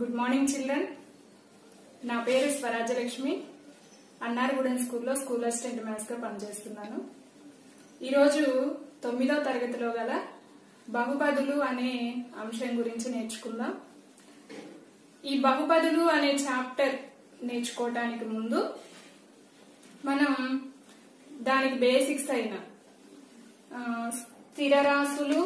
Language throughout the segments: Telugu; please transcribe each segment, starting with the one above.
గుడ్ మార్నింగ్ చిల్డ్రన్ నా పేరు స్వరాజ్యలక్ష్మి అన్నారగూడెం స్కూల్లో స్కూల్ అసిస్టెంట్ మ్యాథ్స్ గా పనిచేస్తున్నాను ఈరోజు తొమ్మిదో తరగతిలో గల బహుపదులు అనే అంశం గురించి నేర్చుకుందాం ఈ బహుపదులు అనే చాప్టర్ నేర్చుకోవటానికి ముందు మనం దానికి బేసిక్స్ అయిన ఆ, స్థిరరాశులు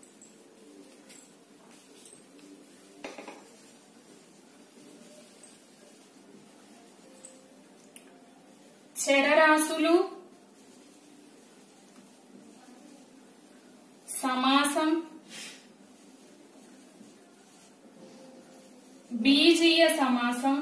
చరరాశులు సమాసం బీజీయ సమాసం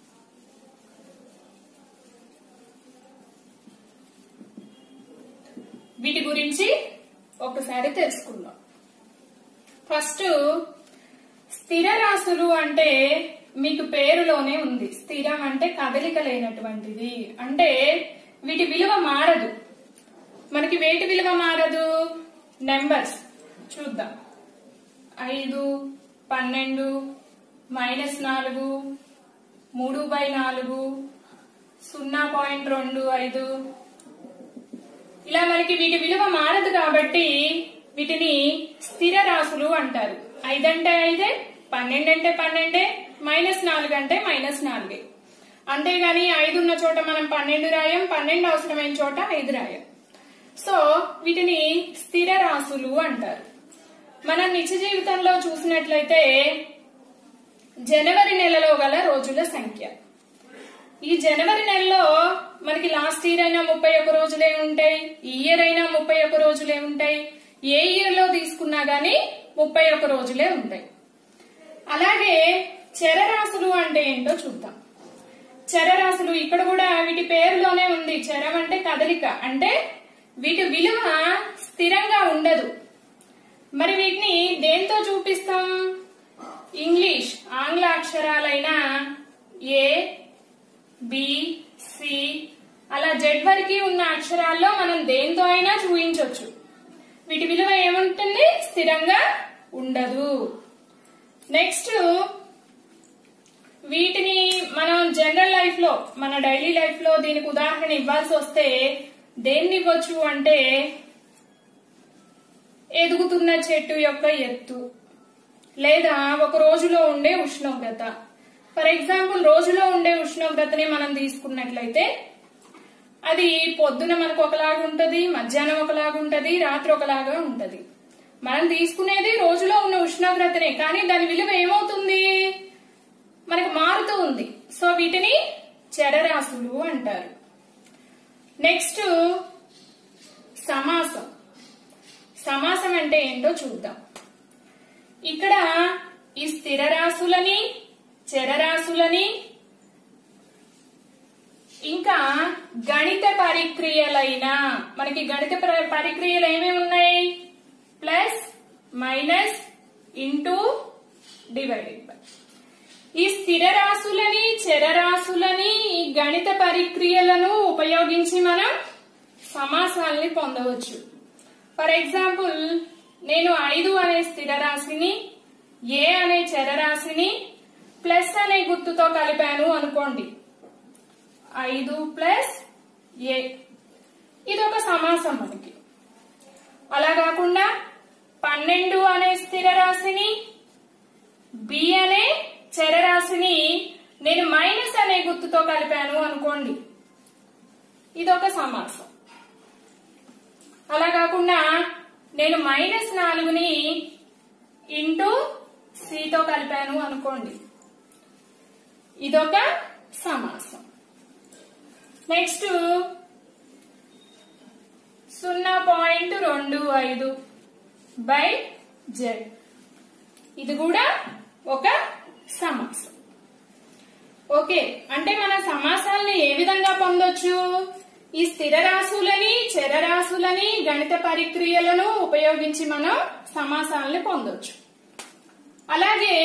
వీటి గురించి ఒకసారి తెలుసుకుందాం ఫస్ట్ స్థిర రాశులు అంటే మీకు పేరులోనే ఉంది స్థిరం అంటే కదలిక లేనటువంటిది అంటే వీటి విలువ మారదు మనకి వేటి విలువ మారదు నెంబర్స్ చూద్దాం ఐదు పన్నెండు మైనస్ నాలుగు మూడు బై నాలుగు సున్నా పాయింట్ రెండు ఐదు ఇలా మనకి వీటి విలువ మారదు కాబట్టి వీటిని స్థిర రాశులు అంటారు ఐదు అంటే ఐదే పన్నెండు అంటే పన్నెండే మైనస్ నాలుగు అంటే మైనస్ నాలుగే అంతేగాని ఐదు ఉన్న చోట మనం పన్నెండు రాయం పన్నెండు అవసరమైన చోట ఐదు రాయం సో వీటిని స్థిర రాశులు అంటారు మనం నిత్య జీవితంలో చూసినట్లయితే జనవరి నెలలో గల రోజుల సంఖ్య ఈ జనవరి నెలలో మనకి లాస్ట్ ఇయర్ అయినా ముప్పై ఒక్క రోజులే ఉంటాయి ఈ ఇయర్ అయినా ముప్పై ఒక్క రోజులే ఉంటాయి ఏ ఇయర్ లో తీసుకున్నా గానీ ముప్పై ఒక్క రోజులే ఉంటాయి అలాగే చరరాశులు అంటే ఏంటో చూద్దాం చరరాశులు ఇక్కడ కూడా వీటి పేరులోనే ఉంది చరం అంటే కదలిక అంటే వీటి విలువ స్థిరంగా ఉండదు మరి వీటిని దేంతో చూపిస్తాం ఇంగ్లీష్ ఆంగ్ల అక్షరాలైన ఏ బి సి అలా జెడ్ వరకు ఉన్న అక్షరాల్లో మనం దేంతో అయినా చూపించవచ్చు వీటి విలువ ఏముంటుంది స్థిరంగా ఉండదు నెక్స్ట్ వీటిని మనం జనరల్ లైఫ్ లో మన డైలీ లైఫ్ లో దీనికి ఉదాహరణ ఇవ్వాల్సి వస్తే దేన్ని ఇవ్వచ్చు అంటే ఎదుగుతున్న చెట్టు యొక్క ఎత్తు లేదా ఒక రోజులో ఉండే ఉష్ణోగ్రత ఫర్ ఎగ్జాంపుల్ రోజులో ఉండే ఉష్ణోగ్రతని మనం తీసుకున్నట్లయితే అది పొద్దున మనకు ఒకలాగా ఉంటది మధ్యాహ్నం ఒకలాగా ఉంటది రాత్రి ఒకలాగా ఉంటది మనం తీసుకునేది రోజులో ఉన్న ఉష్ణోగ్రతనే కానీ దాని విలువ ఏమవుతుంది మనకు మారుతూ ఉంది సో వీటిని చరరాశులు అంటారు నెక్స్ట్ సమాసం సమాసం అంటే ఏంటో చూద్దాం ఇక్కడ ఈ స్థిర రాశులని చరరాశులని ఇంకా గణిత పరిక్రియలైన మనకి గణిత ప్ర- పరిక్రియలు ఏమేమి ఉన్నాయి plus minus into divided by ఈ స్థిర రాశులని చరరాశులని ఈ గణిత పరిక్రియలను ఉపయోగించి మనం సమాసాలని పొందవచ్చు ఫర్ ఎగ్జాంపుల్ నేను ఐదు అనే స్థిర రాశిని ఏ అనే చరరాశిని ప్లస్ అనే గుర్తుతో కలిపాను అనుకోండి ఐదు ప్లస్ ఏ ఇది ఒక సమాసం మనకి అలా కాకుండా పన్నెండు అనే స్థిర రాశిని బి అనే చరరాశిని నేను మైనస్ అనే గుర్తుతో కలిపాను అనుకోండి ఇదొక సమాసం అలా కాకుండా నేను మైనస్ నాలుగుని ఇంటూ సితో కలిపాను అనుకోండి ఇదొక సమాసం నెక్స్ట్ సున్నా పాయింట్ రెండు ఐదు బై జెడ్ ఇది కూడా ఒక సమాసం ఓకే అంటే మన సమాసాలని ఏ విధంగా పొందొచ్చు ఈ స్థిర రాశులని చరరాశులని గణిత పరిక్రియలను ఉపయోగించి మనం సమాసాలని పొందొచ్చు అలాగే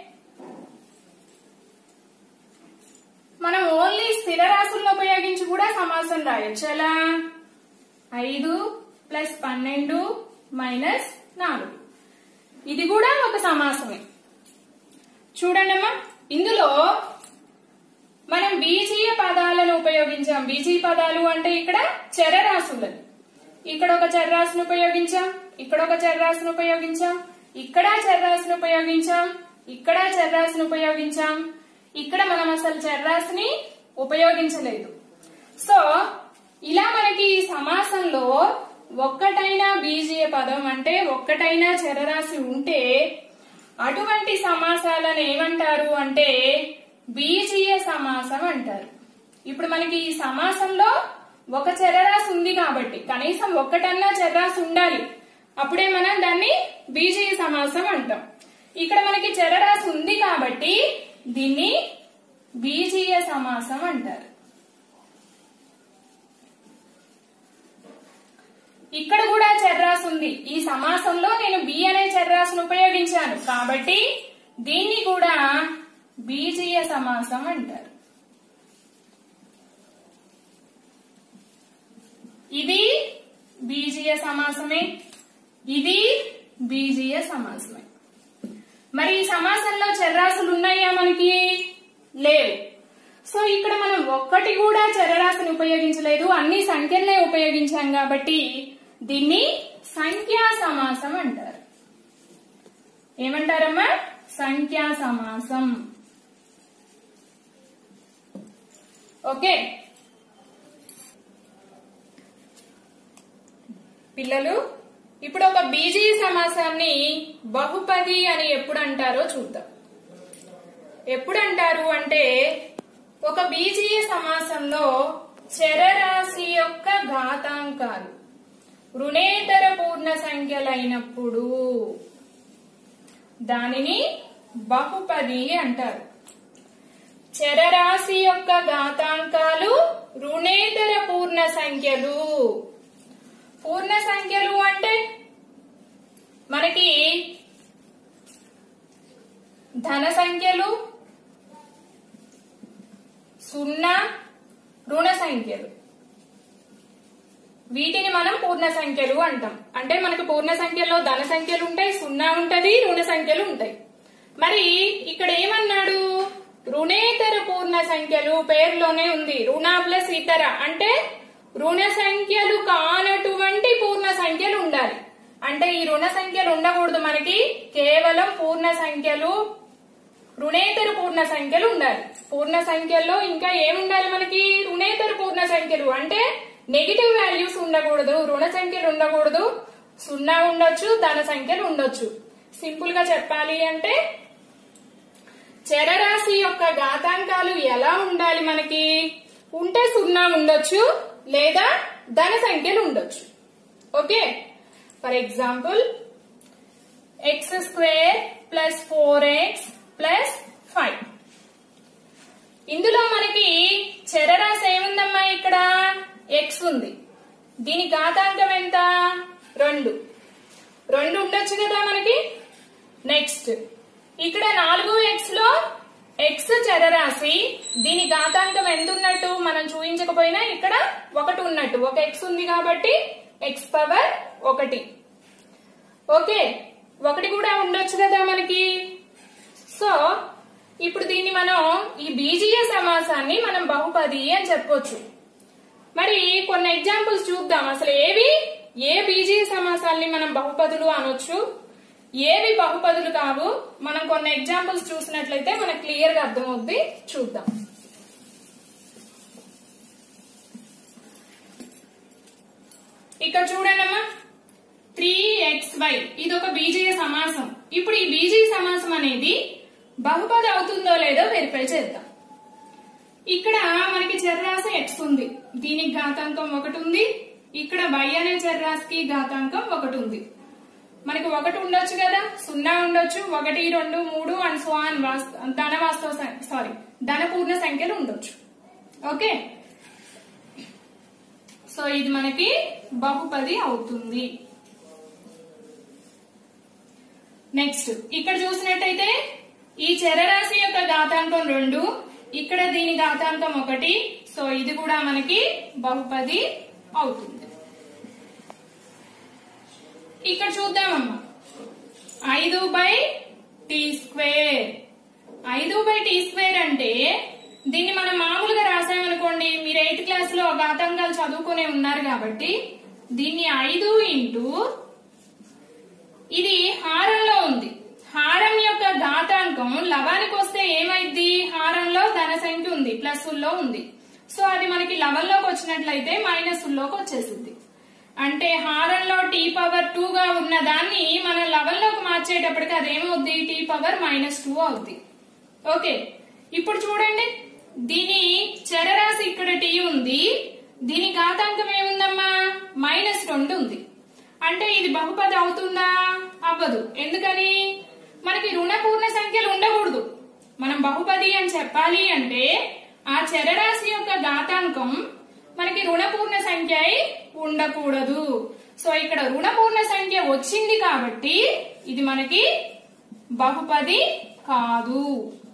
మనం ఓన్లీ స్థిర రాశులను ఉపయోగించి కూడా సమాసం రాయొచ్చు ఎలా ఐదు ప్లస్ పన్నెండు మైనస్ నాలుగు ఇది కూడా ఒక సమాసమే చూడండి అమ్మా ఇందులో మనం బీజీయ పదాలను ఉపయోగించాం బీజీయ పదాలు అంటే ఇక్కడ చరరాశులని ఇక్కడ ఒక చర్రాశిని ఉపయోగించాం ఇక్కడ ఒక చర్రాశిని ఉపయోగించాం ఇక్కడ చర్రాశిని ఉపయోగించాం ఇక్కడ చర్రాశిని ఉపయోగించాం ఇక్కడ మనం అసలు చర్రాశిని ఉపయోగించలేదు సో ఇలా మనకి ఈ సమాసంలో ఒక్కటైనా బీజీయ పదం అంటే ఒక్కటైనా చరరాశి ఉంటే అటువంటి సమాసాలను ఏమంటారు అంటే బీజీయ సమాసం అంటారు ఇప్పుడు మనకి ఈ సమాసంలో ఒక చరరాశి ఉంది కాబట్టి కనీసం ఒక్కటన్నా చరరాశి ఉండాలి అప్పుడే మనం దాన్ని బీజీయ సమాసం అంటాం ఇక్కడ మనకి చరరాశి ఉంది కాబట్టి దీన్ని బీజీయ సమాసం అంటారు ఇక్కడ కూడా చర్రాసు ఉంది ఈ సమాసంలో నేను బి అనే చర్రాసును ఉపయోగించాను కాబట్టి దీన్ని కూడా బీజీయ సమాసం అంటారు ఇది బీజీయ సమాసమే ఇది బీజీయ సమాసమే మరి ఈ సమాసంలో చర్రాసులు ఉన్నాయా మనకి లేవు సో ఇక్కడ మనం ఒక్కటి కూడా చరరాశిని ఉపయోగించలేదు అన్ని సంఖ్యలనే ఉపయోగించాం కాబట్టి దీన్ని సంఖ్యా సమాసం అంటారు ఏమంటారమ్మా సంఖ్యా సమాసం ఓకే పిల్లలు ఇప్పుడు ఒక బీజీ సమాసాన్ని బహుపది అని ఎప్పుడు అంటారో చూద్దాం ఎప్పుడు అంటారు అంటే ఒక బీజీయ సమాసంలో చరరాశి యొక్క ఘాతాంకాలు రుణేతర పూర్ణ సంఖ్యలైనప్పుడు దానిని బహుపది అంటారు చరరాశి యొక్క ఘాతాంకాలు రుణేతర పూర్ణ సంఖ్యలు పూర్ణ సంఖ్యలు అంటే మనకి ధన సంఖ్యలు సున్నా రుణ సంఖ్యలు వీటిని మనం పూర్ణ సంఖ్యలు అంటాం అంటే మనకు పూర్ణ సంఖ్యలో ధన సంఖ్యలు ఉంటాయి సున్నా ఉంటది రుణ సంఖ్యలు ఉంటాయి మరి ఇక్కడ ఏమన్నాడు రుణేతర పూర్ణ సంఖ్యలు పేరులోనే ఉంది రుణ ప్లస్ ఇతర అంటే రుణ సంఖ్యలు కానటువంటి పూర్ణ సంఖ్యలు ఉండాలి అంటే ఈ రుణ సంఖ్యలు ఉండకూడదు మనకి కేవలం పూర్ణ సంఖ్యలు రుణేతర పూర్ణ సంఖ్యలు ఉండాలి పూర్ణ సంఖ్యల్లో ఇంకా ఏముండాలి మనకి రుణేతర పూర్ణ సంఖ్యలు అంటే నెగిటివ్ వాల్యూస్ ఉండకూడదు రుణ సంఖ్యలు ఉండకూడదు సున్నా ఉండొచ్చు ధన సంఖ్యలు ఉండొచ్చు సింపుల్ గా చెప్పాలి అంటే చరరాశి యొక్క ఘాతాంకాలు ఎలా ఉండాలి మనకి ఉంటే సున్నా ఉండొచ్చు లేదా ధన సంఖ్యలు ఉండొచ్చు okay for example x square plus four x plus five ఇందులో మనకి చరరాశి ఏముందమ్మా ఇక్కడ ఎక్స్ ఉంది దీని ఘాతాంకం ఎంత రెండు రెండు ఉండొచ్చు కదా మనకి నెక్స్ట్ ఇక్కడ నాలుగు ఎక్స్ లో ఎక్స్ చరరాశి దీని ఘాతాంకం ఎంత ఉన్నట్టు మనం చూపించకపోయినా ఇక్కడ ఒకటి ఉన్నట్టు ఒక ఎక్స్ ఉంది కాబట్టి ఎక్స్ పవర్ ఒకటి ఓకే ఒకటి కూడా ఉండొచ్చు కదా మనకి సో ఇప్పుడు దీన్ని మనం ఈ బీజీయ సమాసాన్ని మనం బహుపది అని చెప్పొచ్చు మరి కొన్ని ఎగ్జాంపుల్స్ చూద్దాం అసలు ఏవి ఏ బీజీయ సమాసాల్ని మనం బహుపదులు అనొచ్చు ఏవి బహుపదులు కావు మనం కొన్ని ఎగ్జాంపుల్స్ చూసినట్లయితే మనకు క్లియర్ గా అర్థమవుద్ది చూద్దాం ఇక్కడ చూడండమ్మా త్రీ ఎక్స్ వై ఇది ఒక బీజీయ సమాసం ఇప్పుడు ఈ బీజీయ సమాసం అనేది బహుపది అవుతుందో లేదో వెరిఫై చేద్దాం ఇక్కడ మనకి చర్రాశి ఎక్స్ ఉంది దీనికి ఘాతాంకం ఒకటి ఉంది ఇక్కడ వై అనే చర్రాశికి ఘాతాంకం ఒకటి ఉంది మనకి ఒకటి ఉండొచ్చు కదా సున్నా ఉండొచ్చు ఒకటి రెండు మూడు అండ్ సో ఆన్ ధన వాస్తవ సారీ ధన పూర్ణ సంఖ్యలు ఉండొచ్చు ఓకే సో ఇది మనకి బహుపది అవుతుంది నెక్స్ట్ ఇక్కడ చూసినట్టయితే ఈ చరరాశి యొక్క ఘాతాంకం రెండు ఇక్కడ దీని ఘాతాంకం ఒకటి సో ఇది కూడా మనకి బహుపది అవుతుంది ఇక్కడ చూద్దామమ్మా ఐదు బై టీ స్క్వేర్ ఐదు బై టీ స్క్వేర్ అంటే దీన్ని మనం మామూలుగా రాసామనుకోండి మీరు ఎయిత్ క్లాస్ లో ఘాతాంకాలు చదువుకునే ఉన్నారు కాబట్టి దీన్ని ఐదు ఇంటూ ఇది హారంలో ఉంది హారం యొక్క ఘాతాంకం లవానికి వస్తే ఏమైంది హారంలో ధన సంఖ్య ఉంది ప్లస్ లో ఉంది సో అది మనకి లవన్లోకి వచ్చినట్లయితే మైనస్ లోకి వచ్చేసింది అంటే హారంలో టీ పవర్ టూ గా ఉన్న దాన్ని మనం లవన్లోకి మార్చేటప్పటికి అదేమవుద్ది టీ పవర్ మైనస్ టూ అవుద్ది ఓకే ఇప్పుడు చూడండి దీని చరరాశి ఇక్కడ టీ ఉంది దీని ఘాతాంకం ఏముందమ్మా మైనస్ రెండు ఉంది అంటే ఇది బహుపది అవుతుందా అవ్వదు ఎందుకని మనకి రుణపూర్ణ సంఖ్యలు ఉండకూడదు మనం బహుపది అని చెప్పాలి అంటే ఆ చరరాశి యొక్క ఘాతాంకం మనకి రుణపూర్ణ సంఖ్య అయి ఉండకూడదు సో ఇక్కడ రుణపూర్ణ సంఖ్య వచ్చింది కాబట్టి ఇది మనకి బహుపది కాదు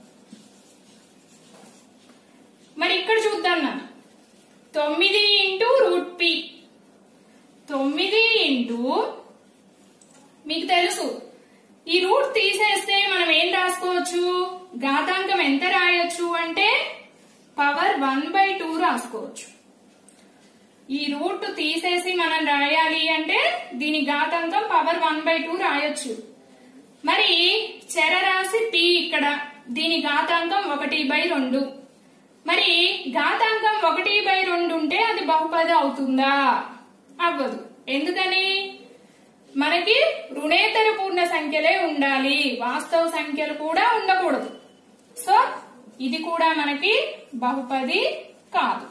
మరి ఇక్కడ చూద్దాం నాన్న తొమ్మిది ఇంటూ రూట్ పి తొమ్మిది ఇంటూ మీకు తెలుసు ఈ రూట్ తీసేస్తే మనం ఏం రాసుకోవచ్చు ఘాతాంకం ఎంత రాయొచ్చు అంటే పవర్ వన్ బై టూ రాసుకోవచ్చు ఈ రూట్ తీసేసి మనం రాయాలి అంటే దీని ఘాతాంకం పవర్ వన్ బై టూ రాయొచ్చు మరి చరరాశి పి ఇక్కడ దీని ఘాతాంకం ఒకటి బై రెండు మరి ఘాతాంకం ఒకటి బై రెండు ఉంటే అది బహుపది అవుతుందా అవ్వదు ఎందుకని మనకి రుణేతర పూర్ణ సంఖ్యలే ఉండాలి వాస్తవ సంఖ్యలు కూడా ఉండకూడదు సో ఇది కూడా మనకి బహుపది కాదు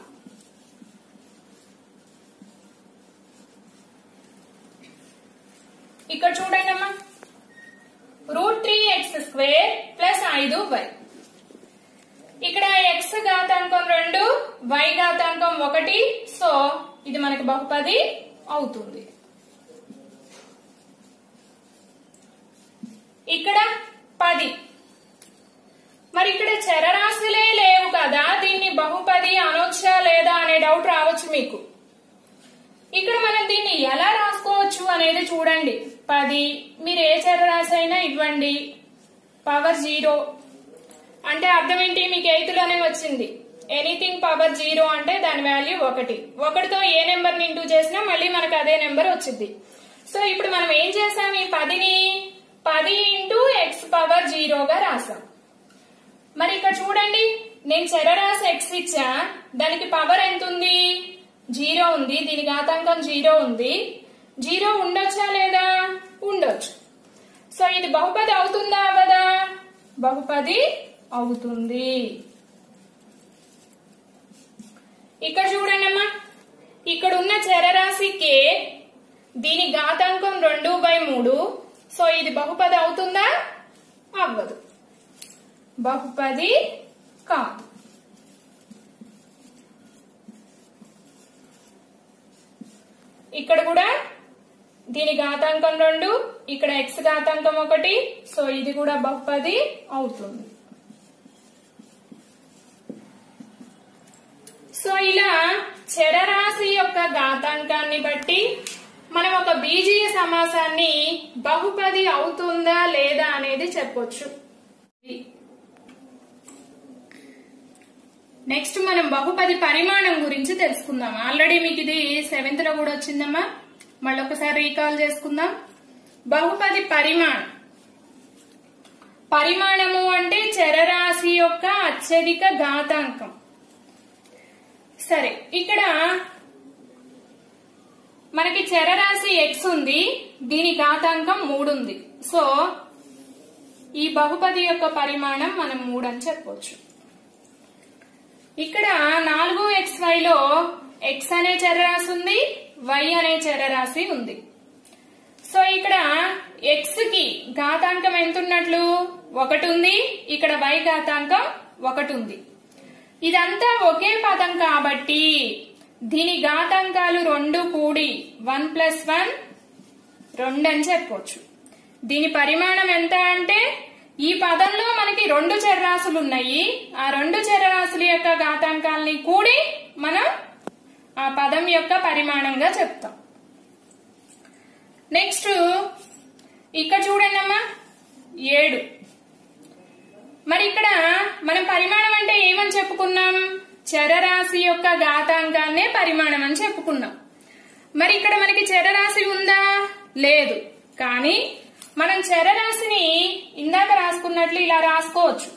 ఇక్కడ చూడండి అమ్మా root three x square plus ఐదు వై ఇక్కడ ఎక్స్ ఘాతాంకం రెండు వై ఘాతాంకం ఒకటి సో ఇది మనకి బహుపది అవుతుంది ఇక్కడ పది మరి ఇక్కడ చరరాశులే లేవు కదా దీన్ని బహుపది అనొచ్చా లేదా అనే డౌట్ రావచ్చు మీకు ఇక్కడ మనం దీన్ని ఎలా రాసుకోవచ్చు అనేది చూడండి పది మీరు ఏ చరరాశి అయినా ఇవ్వండి పవర్ జీరో అంటే అర్థం ఏంటి మీకు ఎయిత్ లోనే వచ్చింది ఎనీథింగ్ పవర్ జీరో అంటే దాని వాల్యూ ఒకటి ఒకటితో ఏ నెంబర్ ఇంటూ చేసినా మళ్ళీ మనకు అదే నెంబర్ వచ్చింది సో ఇప్పుడు మనం ఏం చేసాం ఈ పదిని పది ఇంటూ ఎక్స్ పవర్ జీరోగా రాసాం మరి ఇక్కడ చూడండి నేను చరరాశి ఎక్స్ ఇచ్చా దానికి పవర్ ఎంత ఉంది జీరో ఉంది దీని ఘాతాంకం జీరో ఉంది జీరో ఉండొచ్చా లేదా ఉండొచ్చు సో ఇది బహుపది అవుతుందా అవదా బహుపది అవుతుంది ఇక్కడ చూడండి అమ్మా ఇక్కడ ఉన్న చరరాశి కే దీని ఘాతాంకం రెండు బై మూడు సో ఇది బహుపది అవుతుందా అవ్వదు బహుపది కాదు ఇక్కడ కూడా దీని ఘాతాంకం రెండు ఇక్కడ ఎక్స్ ఘాతాంకం ఒకటి సో ఇది కూడా బహుపది అవుతుంది సో ఇలా చరరాశి యొక్క ఘాతాంకాన్ని బట్టి మనం ఒక బీజీయ సమాసాన్ని బహుపది అవుతుందా లేదా అనేది చెప్పొచ్చు నెక్స్ట్ మనం బహుపది పరిమాణం గురించి తెలుసుకుందాం ఆల్రెడీ మీకు ఇది సెవెంత్ లో కూడా వచ్చిందమ్మా మళ్ళీ ఒకసారి రీకాల్ చేసుకుందాం బహుపది పరిమాణం పరిమాణము అంటే చరరాశి యొక్క అత్యధిక ఘాతాంకం సరే ఇక్కడ మనకి చరరాశి ఎక్స్ ఉంది దీని ఘాతాంకం మూడు ఉంది సో ఈ బహుపది యొక్క పరిమాణం మనం మూడు అని చెప్పవచ్చు ఇక్కడ నాలుగు ఎక్స్ వైలో ఎక్స్ అనే చరరాశి ఉంది వై అనే చరరాశి ఉంది సో ఇక్కడ ఎక్స్ కి ఘాతాంకం ఎంత ఉన్నట్లు ఒకటి ఉంది ఇక్కడ వై ఘాతాంకం ఒకటి ఉంది ఇదంతా ఒకే పదం కాబట్టి దీని ఘాతాంకాలు రెండు కూడి వన్ ప్లస్ వన్ రెండు అని చెప్పవచ్చు దీని పరిమాణం ఎంత అంటే ఈ పదంలో మనకి రెండు చరరాశులు ఉన్నాయి ఆ రెండు చరరాశుల యొక్క ఘాతాంకాలని కూడి మనం ఆ పదం యొక్క పరిమాణంగా చెప్తాం నెక్స్ట్ ఇక్కడ చూడండి అమ్మా ఏడు మరి ఇక్కడ మనం పరిమాణం అంటే ఏమని చెప్పుకున్నాం చరరాశి యొక్క ఘాతాంకాన్నే పరిమాణం అని చెప్పుకున్నాం మరి ఇక్కడ మనకి చరరాశి ఉందా లేదు కానీ మనం చరరాశిని ఇందాక రాసుకున్నట్లు ఇలా రాసుకోవచ్చు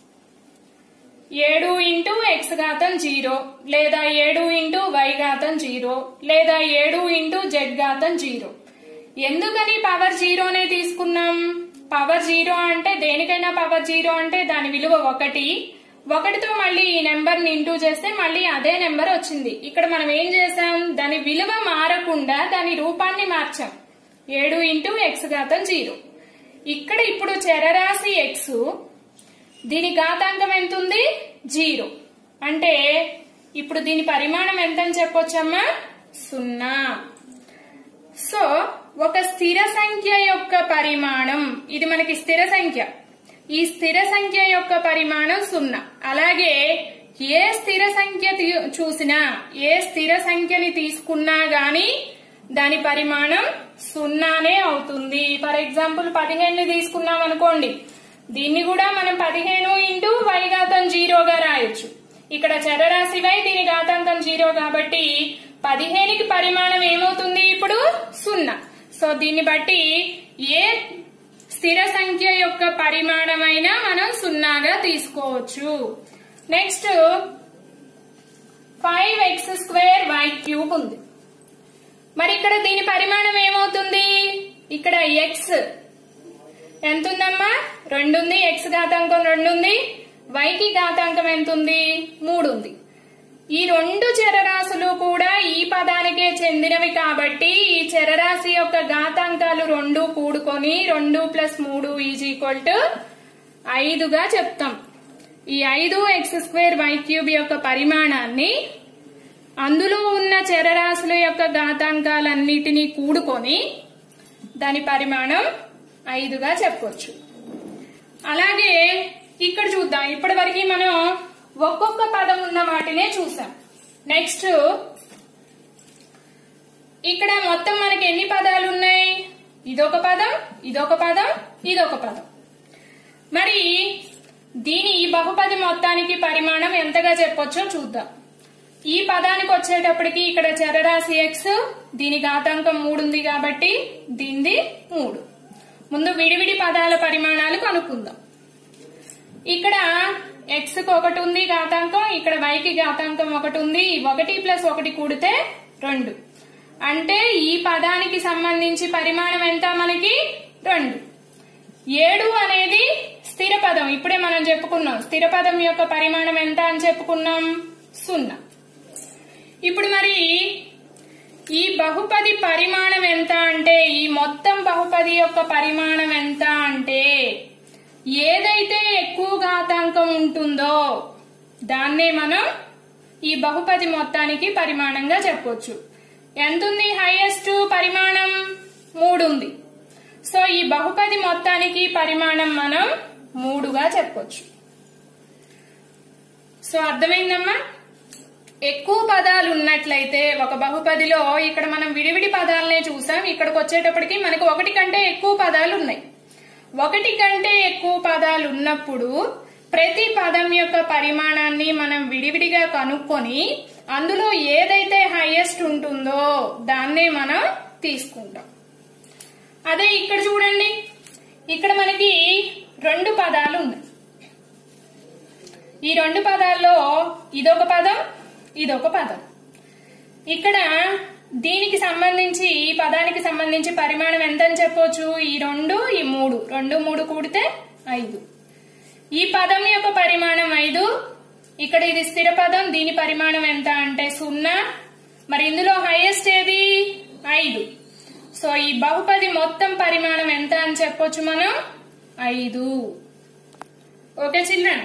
ఏడు ఇంటూ ఎక్స్ ఘాతం జీరో లేదా ఏడు ఇంటూ వై ఘాతం జీరో లేదా ఏడు ఇంటూ జెడ్ ఘాతం జీరో ఎందుకని పవర్ జీరోనే తీసుకున్నాం పవర్ జీరో అంటే దేనికైనా పవర్ జీరో అంటే దాని విలువ ఒకటి ఒకటితో మళ్ళీ ఈ నెంబర్ ని ఇంటూ చేస్తే మళ్ళీ అదే నెంబర్ వచ్చింది ఇక్కడ మనం ఏం చేసాం దాని విలువ మారకుండా దాని రూపాన్ని మార్చాం ఏడు ఇంటూ ఎక్స్ ఘాతం జీరో ఇక్కడ ఇప్పుడు చరరాశి ఎక్స్ దీని ఘాతాంకం ఎంత ఉంది జీరో అంటే ఇప్పుడు దీని పరిమాణం ఎంత అని చెప్పొచ్చమ్మా సున్నా సో ఒక స్థిర సంఖ్య యొక్క పరిమాణం ఇది మనకి స్థిర సంఖ్య ఈ స్థిర సంఖ్య యొక్క పరిమాణం సున్నా అలాగే ఏ స్థిర సంఖ్య తీ- చూసినా ఏ స్థిర సంఖ్యని తీసుకున్నా గాని దాని పరిమాణం సున్నానే అవుతుంది ఫర్ ఎగ్జాంపుల్ పదిహేను తీసుకున్నాం అనుకోండి దీన్ని కూడా మనం పదిహేను ఇంటూ వై ఘాతం జీరోగా రాయొచ్చు ఇక్కడ చరరాశి వై దీని ఘాతాంకం జీరో కాబట్టి పదిహేనుకి పరిమాణం ఏమవుతుంది ఇప్పుడు సున్నా సో దీన్ని బట్టి ఏ స్థిర సంఖ్య యొక్క పరిమాణమైనా మనం సున్నాగా తీసుకోవచ్చు next five x square y cube ఉంది మరి ఇక్కడ దీని పరిమాణం ఏమవుతుంది ఇక్కడ ఎక్స్ ఎంత ఉందమ్మా రెండు ఉంది ఎక్స్ ఘాతాంకం రెండు ఉంది వైకి ఘాతాంకం ఎంత ఉంది మూడు ఉంది ఈ రెండు చరరాశులు కూడా ఈ పదానికే చెందినవి కాబట్టి ఈ చరరాశి యొక్క ఘాతాంకాలు రెండు కూడుకొని రెండు ప్లస్ మూడు ఈజ్ ఈక్వల్ టు ఐదుగా చెప్తాం ఈ ఐదు ఎక్స్ స్క్వేర్ వై క్యూబ్ యొక్క పరిమాణాన్ని అందులో ఉన్న చరరాశుల యొక్క ఘాతాంకాలన్నిటినీ కూడుకొని దాని పరిమాణం ఐదుగా చెప్పొచ్చు అలాగే ఇక్కడ చూద్దాం ఇప్పటి వరకు మనం ఒక్కొక్క పదం ఉన్న వాటినే చూసాం నెక్స్ట్ ఇక్కడ మొత్తం మనకి ఎన్ని పదాలు ఉన్నాయి ఇదొక పదం ఇదొక పదం ఇదొక పదం మరి దీని ఈ బహుపది మొత్తానికి పరిమాణం ఎంతగా చెప్పొచ్చో చూద్దాం ఈ పదానికి వచ్చేటప్పటికి ఇక్కడ చరరాశి ఎక్స్ దీని ఘాతాంకం మూడు ఉంది కాబట్టి దీనిది మూడు ముందు విడివిడి పదాల పరిమాణాలు కనుక్కుందాం ఇక్కడ ఎక్స్ కి ఒకటి ఉంది ఘాతాంకం ఇక్కడ y కి ఘాతాంకం ఒకటి ఉంది ఈ ఒకటి ప్లస్ ఒకటి కూడితే రెండు అంటే ఈ పదానికి సంబంధించి పరిమాణం ఎంత మనకి రెండు ఏడు అనేది స్థిర పదం ఇప్పుడే మనం చెప్పుకున్నాం స్థిర పదం యొక్క పరిమాణం ఎంత అని చెప్పుకున్నాం సున్నా ఇప్పుడు మరి ఈ బహుపది పరిమాణం ఎంత అంటే ఈ మొత్తం బహుపది యొక్క పరిమాణం ఎంత అంటే ఏదైతే ఎక్కువ ఘాతాంకం ఉంటుందో దాన్నే మనం ఈ బహుపది మొత్తానికి పరిమాణంగా చెప్పొచ్చు ఎంతుంది హైయెస్ట్ పరిమాణం మూడు ఉంది సో ఈ బహుపది మొత్తానికి పరిమాణం మనం మూడుగా చెప్పొచ్చు సో అర్థమైందమ్మా ఎక్కువ పదాలు ఉన్నట్లయితే ఒక బహుపదిలో ఇక్కడ మనం విడివిడి పదాలనే చూసాం ఇక్కడికి వచ్చేటప్పటికి మనకు ఒకటి కంటే ఎక్కువ పదాలు ఉన్నాయి ఒకటి కంటే ఎక్కువ పదాలు ఉన్నప్పుడు ప్రతి పదం యొక్క పరిమాణాన్ని మనం విడివిడిగా కనుక్కొని అందులో ఏదైతే హైయెస్ట్ ఉంటుందో దాన్నే మనం తీసుకుంటాం అదే ఇక్కడ చూడండి ఇక్కడ మనకి రెండు పదాలు ఉన్నాయి ఈ రెండు పదాల్లో ఇదొక పదం ఇదొక పదం ఇక్కడ దీనికి సంబంధించి ఈ పదానికి సంబంధించి పరిమాణం ఎంత అని చెప్పొచ్చు ఈ రెండు ఈ మూడు రెండు మూడు కూడితే ఐదు ఈ పదం యొక్క పరిమాణం ఐదు ఇక్కడ ఇది స్థిర పదం దీని పరిమాణం ఎంత అంటే సున్నా మరి ఇందులో హైయెస్ట్ ఏది ఐదు సో ఈ బహుపది మొత్తం పరిమాణం ఎంత అని చెప్పొచ్చు మనం ఐదు ఓకే చిల్డ్రన్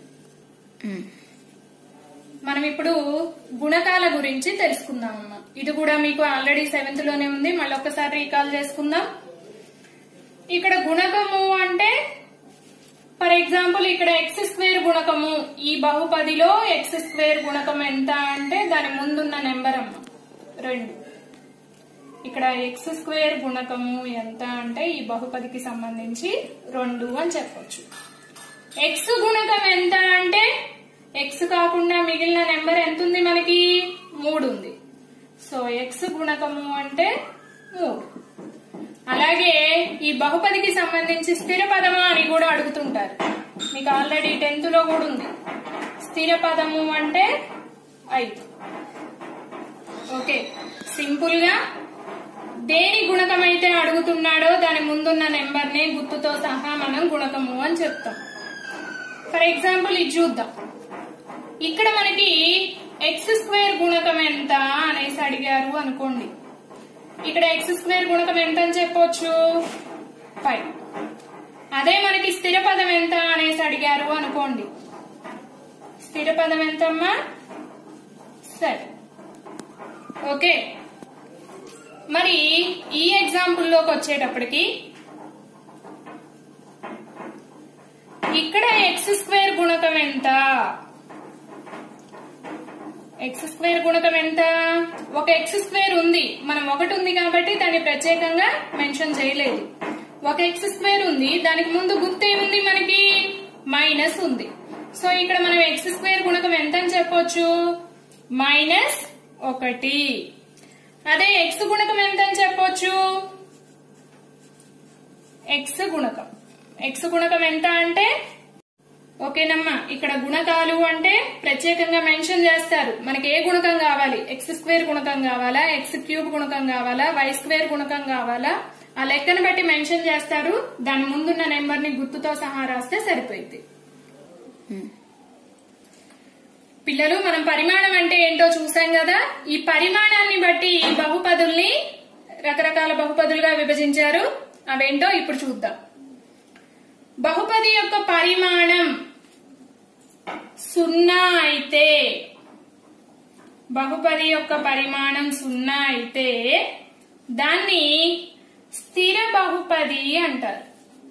మనం ఇప్పుడు గుణకాల గురించి తెలుసుకుందాం అమ్మా ఇది కూడా మీకు ఆల్రెడీ సెవెంత్ లోనే ఉంది మళ్ళీ ఒక్కసారి రీకాల్ చేసుకుందాం ఇక్కడ గుణకము అంటే ఫర్ ఎగ్జాంపుల్ ఇక్కడ ఎక్స్ స్క్వేర్ గుణకము ఈ బహుపదిలో ఎక్స్ స్క్వేర్ గుణకం ఎంత అంటే దాని ముందున్న నెంబర్ అమ్మ రెండు ఇక్కడ ఎక్స్ స్క్వేర్ గుణకము ఎంత అంటే ఈ బహుపదికి సంబంధించి రెండు అని చెప్పొచ్చు ఎక్స్ గుణకం ఎంత అంటే ఎక్స్ కాకుండా మిగిలిన నెంబర్ ఎంత ఉంది మనకి మూడు ఉంది సో ఎక్స్ గుణకము అంటే మూడు అలాగే ఈ బహుపదికి సంబంధించి స్థిర పదమా అని కూడా అడుగుతుంటారు మీకు ఆల్రెడీ టెన్త్ లో కూడా ఉంది స్థిర పదము అంటే ఐదు ఓకే సింపుల్ గా దేని గుణకం అయితే అడుగుతున్నాడో దాని ముందున్న నెంబర్ ని గుర్తుతో సహా మనం గుణకము అని చెప్తాం ఫర్ ఎగ్జాంపుల్ ఇది చూద్దాం ఇక్కడ మనకి ఎక్స్ స్క్వేర్ గుణకం ఎంత అనేసి అడిగారు అనుకోండి ఇక్కడ ఎక్స్ స్క్వేర్ గుణకం ఎంత అని చెప్పొచ్చు ఫైవ్ అదే మనకి స్థిర పదం ఎంత అనేసి అడిగారు అనుకోండి స్థిర పదం ఎంతమ్మా సరే ఓకే మరి ఈ ఎగ్జాంపుల్లోకి వచ్చేటప్పటికి ఇక్కడ ఎక్స్ స్క్వేర్ గుణకం ఎంత ఎక్స్ స్క్వేర్ గుణకం ఎంత ఒక ఎక్స్ స్క్వేర్ ఉంది మనం ఒకటి ఉంది కాబట్టి దాన్ని ప్రత్యేకంగా మెన్షన్ చేయలేదు ఒక ఎక్స్ స్క్వేర్ ఉంది దానికి ముందు గుర్తు ఏముంది మనకి మైనస్ ఉంది సో ఇక్కడ మనం ఎక్స్ స్క్వేర్ గుణకం ఎంత అని చెప్పొచ్చు మైనస్ ఒకటి అదే ఎక్స్ గుణకం ఎంత అని చెప్పొచ్చు ఎక్స్ గుణకం ఎక్స్ గుణకం ఎంత అంటే ఓకేనమ్మా ఇక్కడ గుణకాలు అంటే ప్రత్యేకంగా మెన్షన్ చేస్తారు మనకి ఏ గుణకం కావాలి ఎక్స్ స్క్వేర్ గుణకం కావాలా ఎక్స్ క్యూబ్ గుణకం కావాలా వై స్క్వేర్ గుణకం కావాలా ఆ లెక్కను బట్టి మెన్షన్ చేస్తారు దాని ముందున్న నెంబర్ ని గుర్తుతో సహా రాస్తే సరిపోయింది పిల్లలు మనం పరిమాణం అంటే ఏంటో చూసాం కదా ఈ పరిమాణాన్ని బట్టి ఈ బహుపదుల్ని రకరకాల బహుపదులుగా విభజించారు అవేంటో ఇప్పుడు చూద్దాం బహుపది యొక్క పరిమాణం సున్నా అయితే బహుపది యొక్క పరిమాణం సున్నా అయితే దాన్ని స్థిర బహుపది అంటారు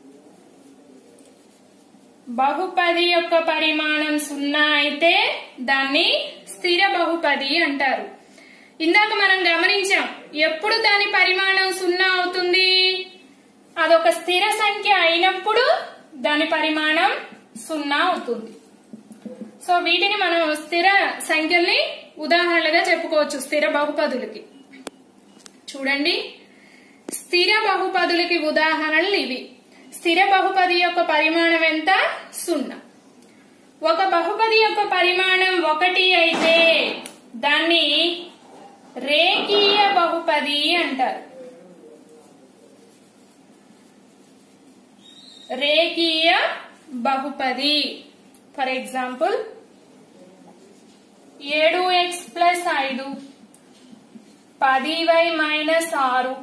బహుపది యొక్క పరిమాణం సున్నా అయితే దాన్ని స్థిర బహుపది అంటారు ఇందాక మనం గమనించాం ఎప్పుడు దాని పరిమాణం సున్నా అవుతుంది అదొక స్థిర సంఖ్య అయినప్పుడు దాని పరిమాణం సున్నా అవుతుంది సో వీటిని మనం స్థిర సంఖ్యల్ని ఉదాహరణలుగా చెప్పుకోవచ్చు స్థిర బహుపదులకి చూడండి స్థిర బహుపదులకి ఉదాహరణలు ఇవి స్థిర బహుపది యొక్క పరిమాణం ఎంత సున్నా ఒక బహుపది యొక్క పరిమాణం ఒకటి అయితే దాన్ని రేఖీయ బహుపది అంటారు రేఖీయ బహుపది ఫర్ ఎగ్జాంపుల్ ఏడు ఎక్స్ ప్లస్ ఐదు పది వై మైనస్ ఆరు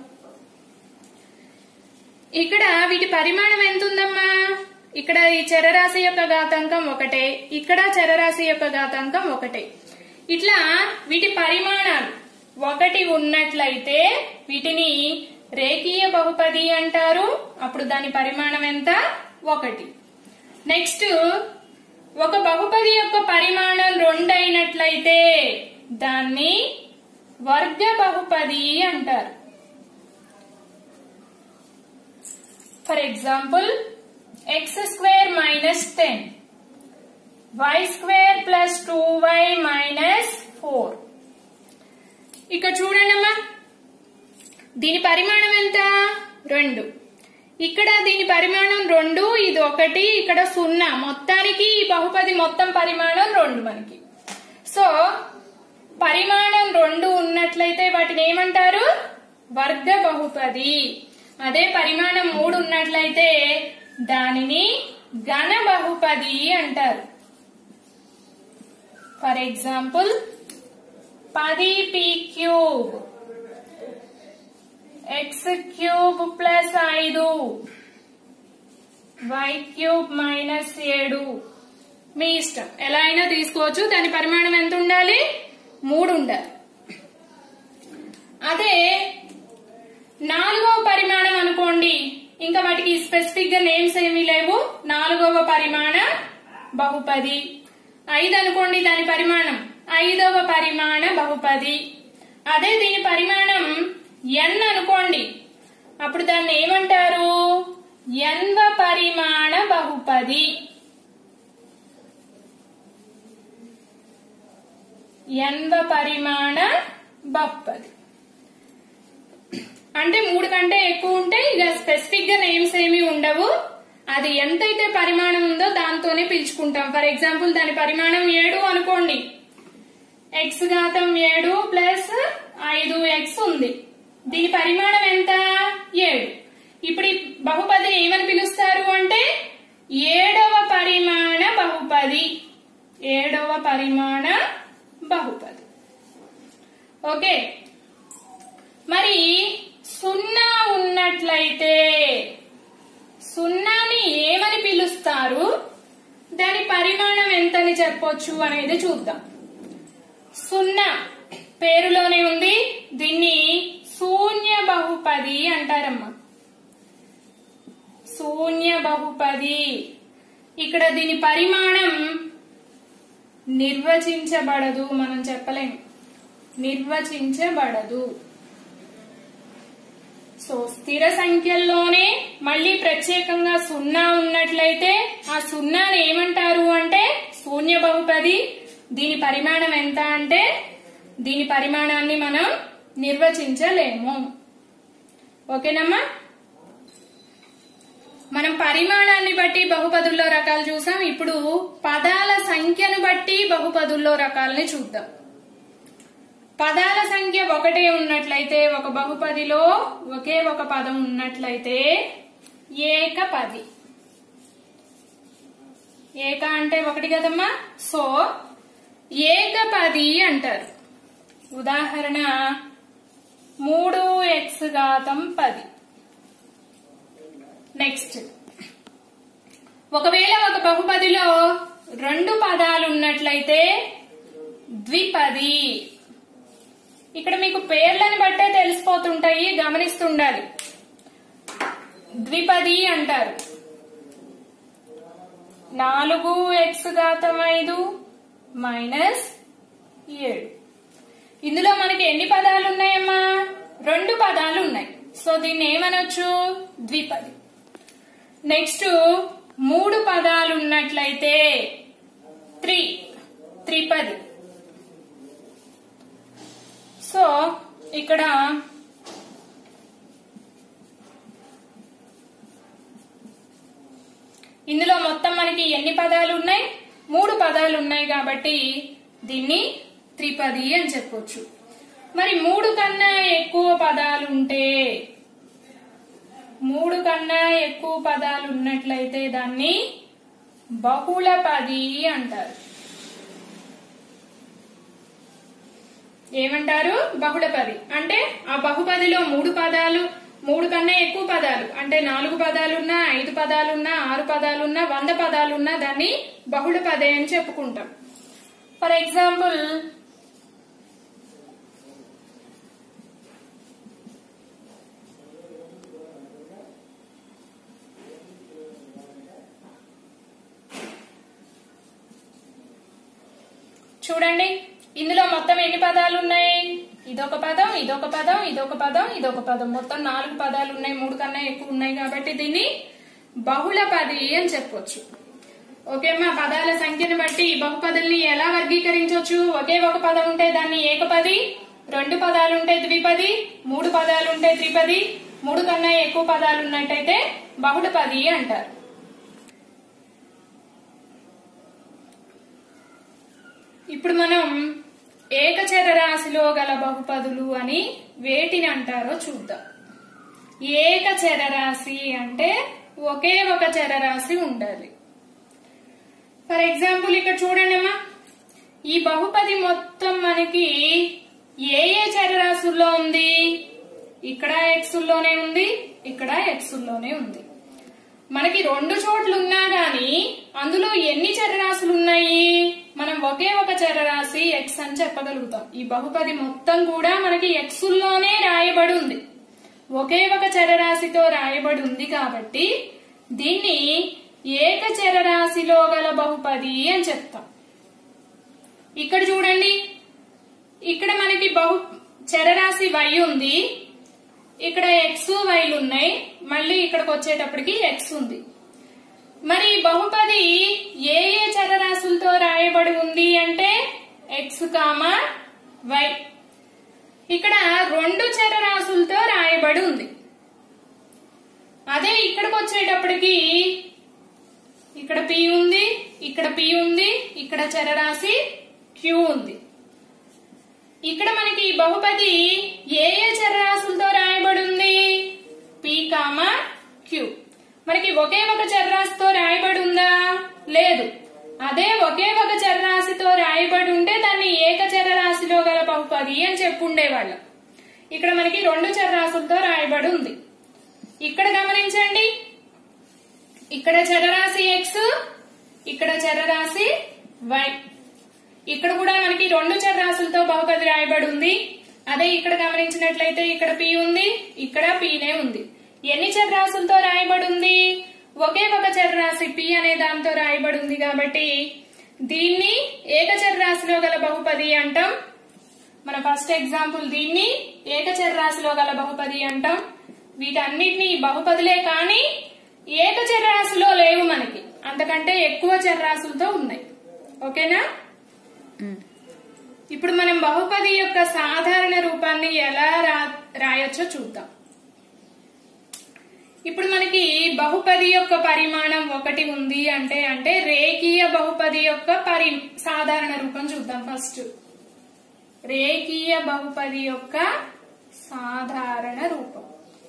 ఇక్కడ వీటి పరిమాణం ఎంత ఉందమ్మా ఇక్కడ ఈ చరరాశి యొక్క ఘాతాంకం ఒకటే ఇక్కడ చరరాశి యొక్క ఘాతాంకం ఒకటే ఇట్లా వీటి పరిమాణాలు ఒకటి ఉన్నట్లయితే వీటిని రేఖీయ బహుపది అంటారు అప్పుడు దాని పరిమాణం ఎంత ఒకటి నెక్స్ట్ ఒక బహుపది యొక్క పరిమాణం రెండు అయినట్లయితే దాన్ని వర్గ బహుపది అంటారు for example x square minus ten y square plus two y minus four ఇక్కడ చూడండి అమ్మా దీని పరిమాణం ఎంత రెండు ఇక్కడ దీని పరిమాణం రెండు ఇది ఒకటి ఇక్కడ సున్నా మొత్తానికి ఈ బహుపది మొత్తం పరిమాణం రెండు మనకి సో పరిమాణం రెండు ఉన్నట్లయితే వాటిని ఏమంటారు వర్గ బహుపది అదే పరిమాణం మూడు ఉన్నట్లయితే దానిని ఘన బహుపది అంటారు ఫర్ ఎగ్జాంపుల్ పది p cube x cube plus ఐదు వై క్యూబ్ మైనస్ ఏడు మీ ఇష్టం ఎలా అయినా తీసుకోవచ్చు దాని పరిమాణం ఎంత ఉండాలి మూడు ఉండాలి అదే నాలుగవ పరిమాణం అనుకోండి ఇంకా వాటికి స్పెసిఫిక్ గా నేమ్స్ ఏమీ లేవు నాలుగవ పరిమాణ బహుపది ఐదు అనుకోండి దాని పరిమాణం ఐదవ పరిమాణ బహుపది అదే దీని పరిమాణం ఎన్ అనుకోండి అప్పుడు దాన్ని ఏమంటారు ఎన్వ పరిమాణ బహుపది ఎన్వ పరిమాణ బహుపది అంటే మూడు కంటే ఎక్కువ ఉంటే ఇక స్పెసిఫిక్ గా నేమ్స్ ఏమీ ఉండవు అది ఎంతైతే పరిమాణం ఉందో దాంతోనే పిలుచుకుంటాం ఫర్ ఎగ్జాంపుల్ దాని పరిమాణం ఏడు అనుకోండి ఎక్స్ ఘాతం ఏడు ప్లస్ ఐదు ఎక్స్ ఉంది దీని పరిమాణం ఎంత ఏడు ఇప్పుడు ఈ బహుపదిని ఏమని పిలుస్తారు అంటే ఏడవ పరిమాణ బహుపది ఏడవ పరిమాణ బహుపది ఓకే మరి సున్నా ఉన్నట్లయితే సున్నాని ఏమని పిలుస్తారు దాని పరిమాణం ఎంతని చెప్పొచ్చు అనేది చూద్దాం సున్నా పేరులోనే ఉంది దీన్ని శూన్య బహుపది అంటారమ్మా శూన్య బహుపది ఇక్కడ దీని పరిమాణం నిర్వచించబడదు మనం చెప్పలేం నిర్వచించబడదు సో స్థిర సంఖ్యల్లోనే మళ్ళీ ప్రత్యేకంగా సున్నా ఉన్నట్లయితే ఆ సున్నాని ఏమంటారు అంటే శూన్య బహుపది దీని పరిమాణం ఎంత అంటే దీని పరిమాణాన్ని మనం నిర్వచించలేము ఓకేనమ్మా మనం పరిమాణాన్ని బట్టి బహుపదుల్లో రకాలు చూసాం ఇప్పుడు పదాల సంఖ్యను బట్టి బహుపదుల్లో రకాలని చూద్దాం పదాల సంఖ్య ఒకటే ఉన్నట్లయితే ఒక బహుపదిలో ఒకే ఒక పదం ఉన్నట్లయితే ఏకపది ఏక అంటే ఒకటి కదమ్మా సో ఏకపది అంటారు ఉదాహరణ మూడు ఎక్స్ ఘాతం పది నెక్స్ట్ ఒకవేళ ఒక బహుపదిలో రెండు పదాలు ఉన్నట్లయితే ద్విపది ఇక్కడ మీకు పేర్లను బట్టే తెలిసిపోతుంటాయి గమనిస్తుండాలి ద్విపది అంటారు నాలుగు ఎక్స్ ఘాతం ఐదు మైనస్ ఏడు ఇందులో మనకి ఎన్ని పదాలు ఉన్నాయమ్మా రెండు పదాలు ఉన్నాయి సో దీన్ని ఏమనొచ్చు ద్విపది నెక్స్ట్ మూడు పదాలు ఉన్నట్లయితే త్రీ త్రిపది సో ఇక్కడ ఇందులో మొత్తం మనకి ఎన్ని పదాలు ఉన్నాయి మూడు పదాలు ఉన్నాయి కాబట్టి దీన్ని త్రిపది అని చెప్పొచ్చు మరి మూడు కన్నా ఎక్కువ పదాలు ఉంటే మూడు కన్నా ఎక్కువ పదాలు ఉన్నట్లయితే దాన్ని బహుళ పది అంటారు ఏమంటారు బహుళపది అంటే ఆ బహుపదిలో మూడు పదాలు మూడు కన్నా ఎక్కువ పదాలు అంటే నాలుగు పదాలున్నా ఐదు పదాలున్నా ఆరు పదాలున్నా వంద పదాలున్నా దాన్ని బహుళ పదే అని చెప్పుకుంటాం ఫర్ ఎగ్జాంపుల్ చూడండి ఇందులో మొత్తం ఎన్ని పదాలు ఉన్నాయి ఇదొక పదం ఇదొక పదం ఇదొక పదం ఇదొక పదం మొత్తం నాలుగు పదాలు ఉన్నాయి మూడు కన్నా ఎక్కువ ఉన్నాయి కాబట్టి దీన్ని బహుళ పది అని చెప్పొచ్చు ఓకే మా పదాల సంఖ్యను బట్టి ఈ బహుపదుల్ని ఎలా వర్గీకరించవచ్చు ఒకే ఒక పదం ఉంటే దాన్ని ఏకపది రెండు పదాలు ఉంటే ద్విపది మూడు పదాలు ఉంటే త్రిపది మూడు కన్నా ఎక్కువ పదాలు ఉన్నట్టయితే బహుళ పది అంటారు ఇప్పుడు మనం ఏకచర రాశిలో గల బహుపదులు అని వేటిని అంటారో చూద్దాం ఏకచర రాశి అంటే ఒకే ఒక చరరాశి ఉండాలి ఫర్ ఎగ్జాంపుల్ ఇక్కడ చూడండి అమ్మా ఈ బహుపది మొత్తం మనకి ఏ ఏ చరరాశుల్లో ఉంది ఇక్కడ ఎక్సుల్లోనే ఉంది ఇక్కడ ఎక్సుల్లోనే ఉంది మనకి రెండు చోట్ల ఉన్నా గాని అందులో ఎన్ని చరరాశులు ఉన్నాయి మనం ఒకే ఒక చరరాశి ఎక్స్ అని చెప్పగలుగుతాం ఈ బహుపది మొత్తం కూడా మనకి ఎక్సుల్లోనే రాయబడి ఉంది ఒకే ఒక చరరాశితో రాయబడి ఉంది కాబట్టి దీన్ని ఏక చరరాశిలో గల బహుపది అని చెప్తాం ఇక్కడ చూడండి ఇక్కడ మనకి బహు చరరాశి వై ఉంది ఇక్కడ ఎక్స్ వైలు ఉన్నాయి మళ్ళీ ఇక్కడికి వచ్చేటప్పటికి ఎక్స్ ఉంది మరి ఈ బహుపది ఏ ఏ చరరాశులతో రాయబడి ఉంది అంటే ఎక్స్ కామా వై ఇక్కడ రెండు చరరాశులతో రాయబడి ఉంది అదే ఇక్కడికి వచ్చేటప్పటికి ఇక్కడ పి ఉంది ఇక్కడ పి ఉంది ఇక్కడ చరరాశి క్యూ ఉంది ఇక్కడ మనకి ఈ బహుపది ఏ ఏ చరరాశులతో రాయబడి ఉంది పి కామా క్యూ మనకి ఒకే ఒక చరరాశితో రాయబడి ఉందా లేదు అదే ఒకే ఒక చరరాశితో రాయబడి ఉంటే దాన్ని ఏక చరరాశిలో గల బహుపది అని చెప్పుండేవాళ్ళం ఇక్కడ మనకి రెండు చరరాశులతో రాయబడి ఉంది ఇక్కడ గమనించండి ఇక్కడ చరరాశి ఎక్స్ ఇక్కడ చరరాశి వై ఇక్కడ కూడా మనకి రెండు చరరాశులతో బహుపది రాయబడి ఉంది అదే ఇక్కడ గమనించినట్లయితే ఇక్కడ పి ఉంది ఇక్కడ పీనే ఉంది ఎన్ని చరరాశులతో రాయబడి ఉంది ఒకే ఒక చరరాశి పి అనే దాంతో రాయబడి ఉంది కాబట్టి దీన్ని ఏకచరరాశిలో గల బహుపది అంటాం మన ఫస్ట్ ఎగ్జాంపుల్ దీన్ని ఏకచరరాశిలో గల బహుపది అంటాం వీటన్నిటిని బహుపదులే కానీ ఏకచరరాశిలో లేవు మనకి అంతకంటే ఎక్కువ చరరాశులతో ఉన్నాయి ఓకేనా ఇప్పుడు మనం బహుపది యొక్క సాధారణ రూపాన్ని ఎలా రా రాయొచ్చో చూద్దాం ఇప్పుడు మనకి బహుపది యొక్క పరిమాణం ఒకటి ఉంది అంటే అంటే రేఖీయ బహుపది యొక్క పరి సాధారణ రూపం చూద్దాం ఫస్ట్ రేఖీయ బహుపది యొక్క సాధారణ రూపం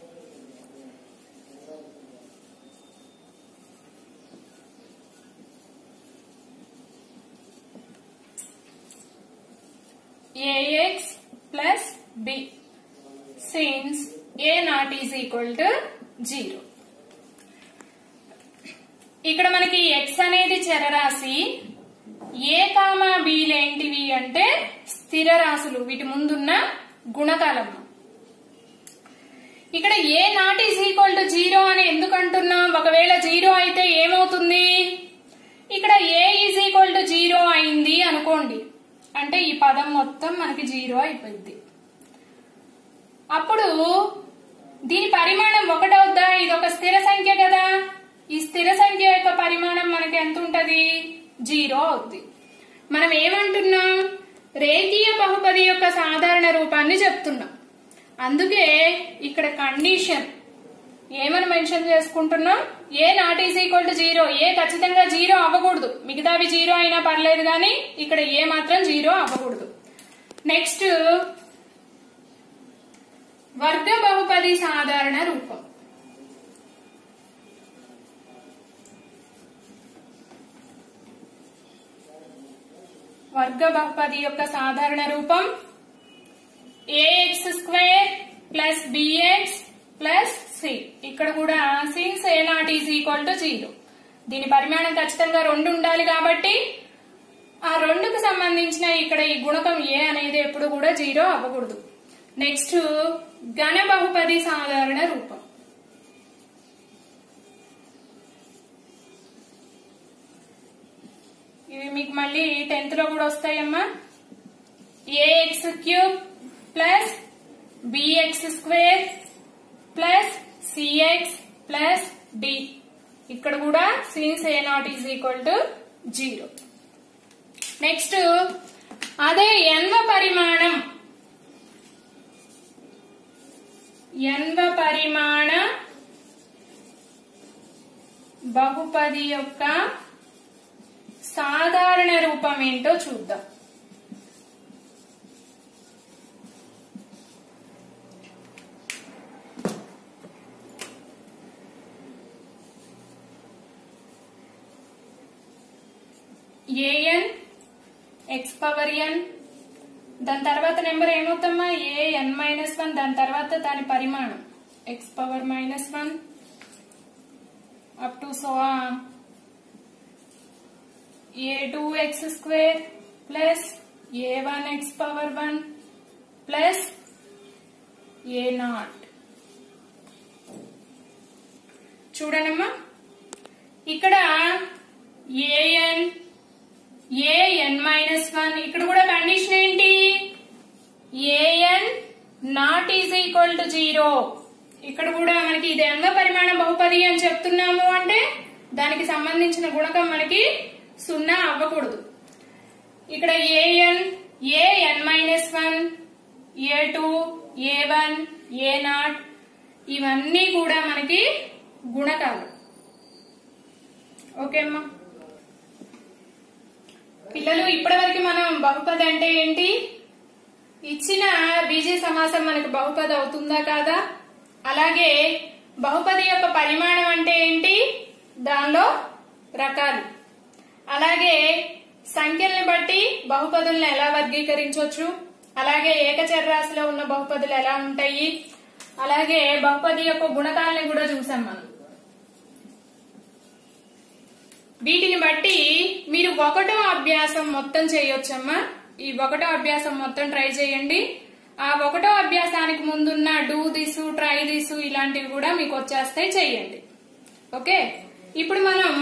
ax plus b since a not is equal to 0 ఇక్కడ మనకి x అనేది చరరాశి ఏ కామా ఏంటివి అంటే స్థిర రాశులు వీటి ముందున్న గుణకాలం ఇక్కడ a nought is equal to zero అని ఎందుకు అంటున్నాం ఒకవేళ జీరో అయితే ఏమవుతుంది ఇక్కడ a is equal to zero అయింది అనుకోండి అంటే ఈ పదం మొత్తం మనకి జీరో అయిపోయింది అప్పుడు దీని పరిమాణం ఒకటవుద్దా ఇది ఒక స్థిర సంఖ్య కదా ఈ స్థిర సంఖ్య యొక్క పరిమాణం మనకి ఎంత ఉంటది జీరో అవుద్ది మనం ఏమంటున్నాం రేఖీయ బహుపది యొక్క సాధారణ రూపాన్ని చెప్తున్నాం అందుకే ఇక్కడ కండిషన్ ఏమని మెన్షన్ చేసుకుంటున్నాం a nought is equal to zero a ఖచ్చితంగా జీరో అవ్వకూడదు మిగతావి జీరో అయినా పర్లేదు కానీ ఇక్కడ ఏ మాత్రం జీరో అవ్వకూడదు నెక్స్ట్ వర్గ బహుపది సాధారణ రూపం వర్గ బహుపది యొక్క సాధారణ రూపం a x square plus b x plus c ఇక్కడ కూడా since a nought is equal to zero దీని పరిమాణం ఖచ్చితంగా రెండు ఉండాలి కాబట్టి ఆ రెండుకు సంబంధించిన ఇక్కడ ఈ గుణకం ఏ అనేది ఎప్పుడు కూడా జీరో అవ్వకూడదు నెక్స్ట్ ఘన బహుపది సాధారణ రూపం ఇవి మీకు మళ్ళీ టెన్త్ లో కూడా వస్తాయమ్మా a x cube plus b x square plus c x plus d ఇక్కడ కూడా since a nought is equal to zero next అదే ఎన్వ పరిమాణం ఎన్వ పరిమాణ బహుపది యొక్క సాధారణ రూపం ఏంటో చూద్దాం ఏఎన్ ఎక్స్ పవర్ ఎన్ దాని తర్వాత నెంబర్ ఏమవుతామా ఏ ఎన్ మైనస్ వన్ దాని తర్వాత దాని పరిమాణం x power minus one up to so a two x square plus a one x power one plus a nought చూడనమ్మా ఇక్కడ ఏఎన్ ఏఎన్ మైనస్ వన్ ఇక్కడ కూడా కండిషన్ ఏంటి a n nought is equal to zero ఇక్కడ కూడా మనకి ఇది ఎంత పరిమాణ బహుపది అని చెప్తున్నాము అంటే దానికి సంబంధించిన గుణకం మనకి సున్నా అవ్వకూడదు ఇక్కడ a n a n minus one a two a one a nought ఇవన్నీ కూడా మనకి గుణకాలు ఓకే అమ్మా పిల్లలు ఇప్పటివరకు మనం బహుపది అంటే ఏంటి ఇచ్చిన బీజీ సమాసం మనకు బహుపది అవుతుందా కాదా అలాగే బహుపది యొక్క పరిమాణం అంటే ఏంటి దానిలో రకాలు అలాగే సంఖ్యల్ని బట్టి బహుపదులను ఎలా వర్గీకరించవచ్చు అలాగే ఏకచరరాశిలో ఉన్న బహుపదులు ఎలా ఉంటాయి అలాగే బహుపది యొక్క గుణకాలని కూడా చూసాం మనం వీటిని బట్టి మీరు ఒకటో అభ్యాసం మొత్తం చేయొచ్చమ్మా ఈ ఒకటో అభ్యాసం మొత్తం ట్రై చేయండి ఆ ఒకటో అభ్యాసానికి ముందున్న డూ దిసు ట్రై దిసు ఇలాంటివి కూడా మీకు వచ్చేస్తాయి చేయండి ఓకే ఇప్పుడు మనం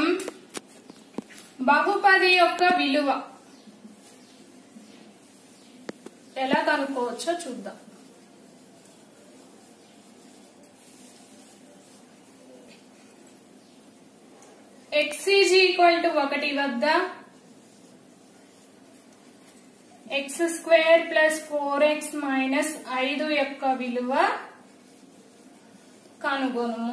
బహుపది యొక్క విలువ ఎలా కనుక్కోవచ్చో చూద్దాం ఎక్స్ ఈజ్ ఈక్వల్ టు ఒకటి వద్ద x square plus four x minus ఐదు యొక్క విలువ కనుగొనుము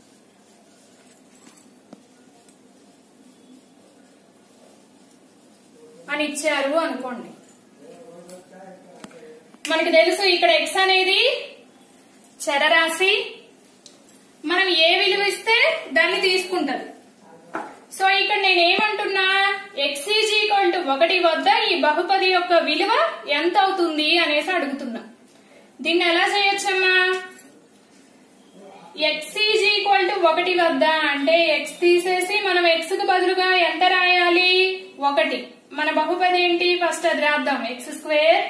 అని ఇచ్చారు అనుకోండి మనకి తెలుసు ఇక్కడ ఎక్స్ అనేది చరరాశి మనం ఏ విలువ ఇస్తే దాన్ని తీసుకుంటది సో ఇక్కడ నేను ఏమంటున్నా ఎక్స్ ఈజ్ ఈక్వల్ టు ఒకటి వద్ద ఈ బహుపది యొక్క విలువ ఎంత అవుతుంది అనేసి అడుగుతున్నా దీన్ని ఎలా చేయొచ్చమ్మా ఎక్స్ ఈజ్ ఈక్వల్ టు ఒకటి వద్ద అంటే ఎక్స్ తీసేసి మనం ఎక్స్ కు బదులుగా ఎంత రాయాలి ఒకటి మన బహుపది ఏంటి ఫస్ట్ అది రాద్దాం ఎక్స్ స్క్వేర్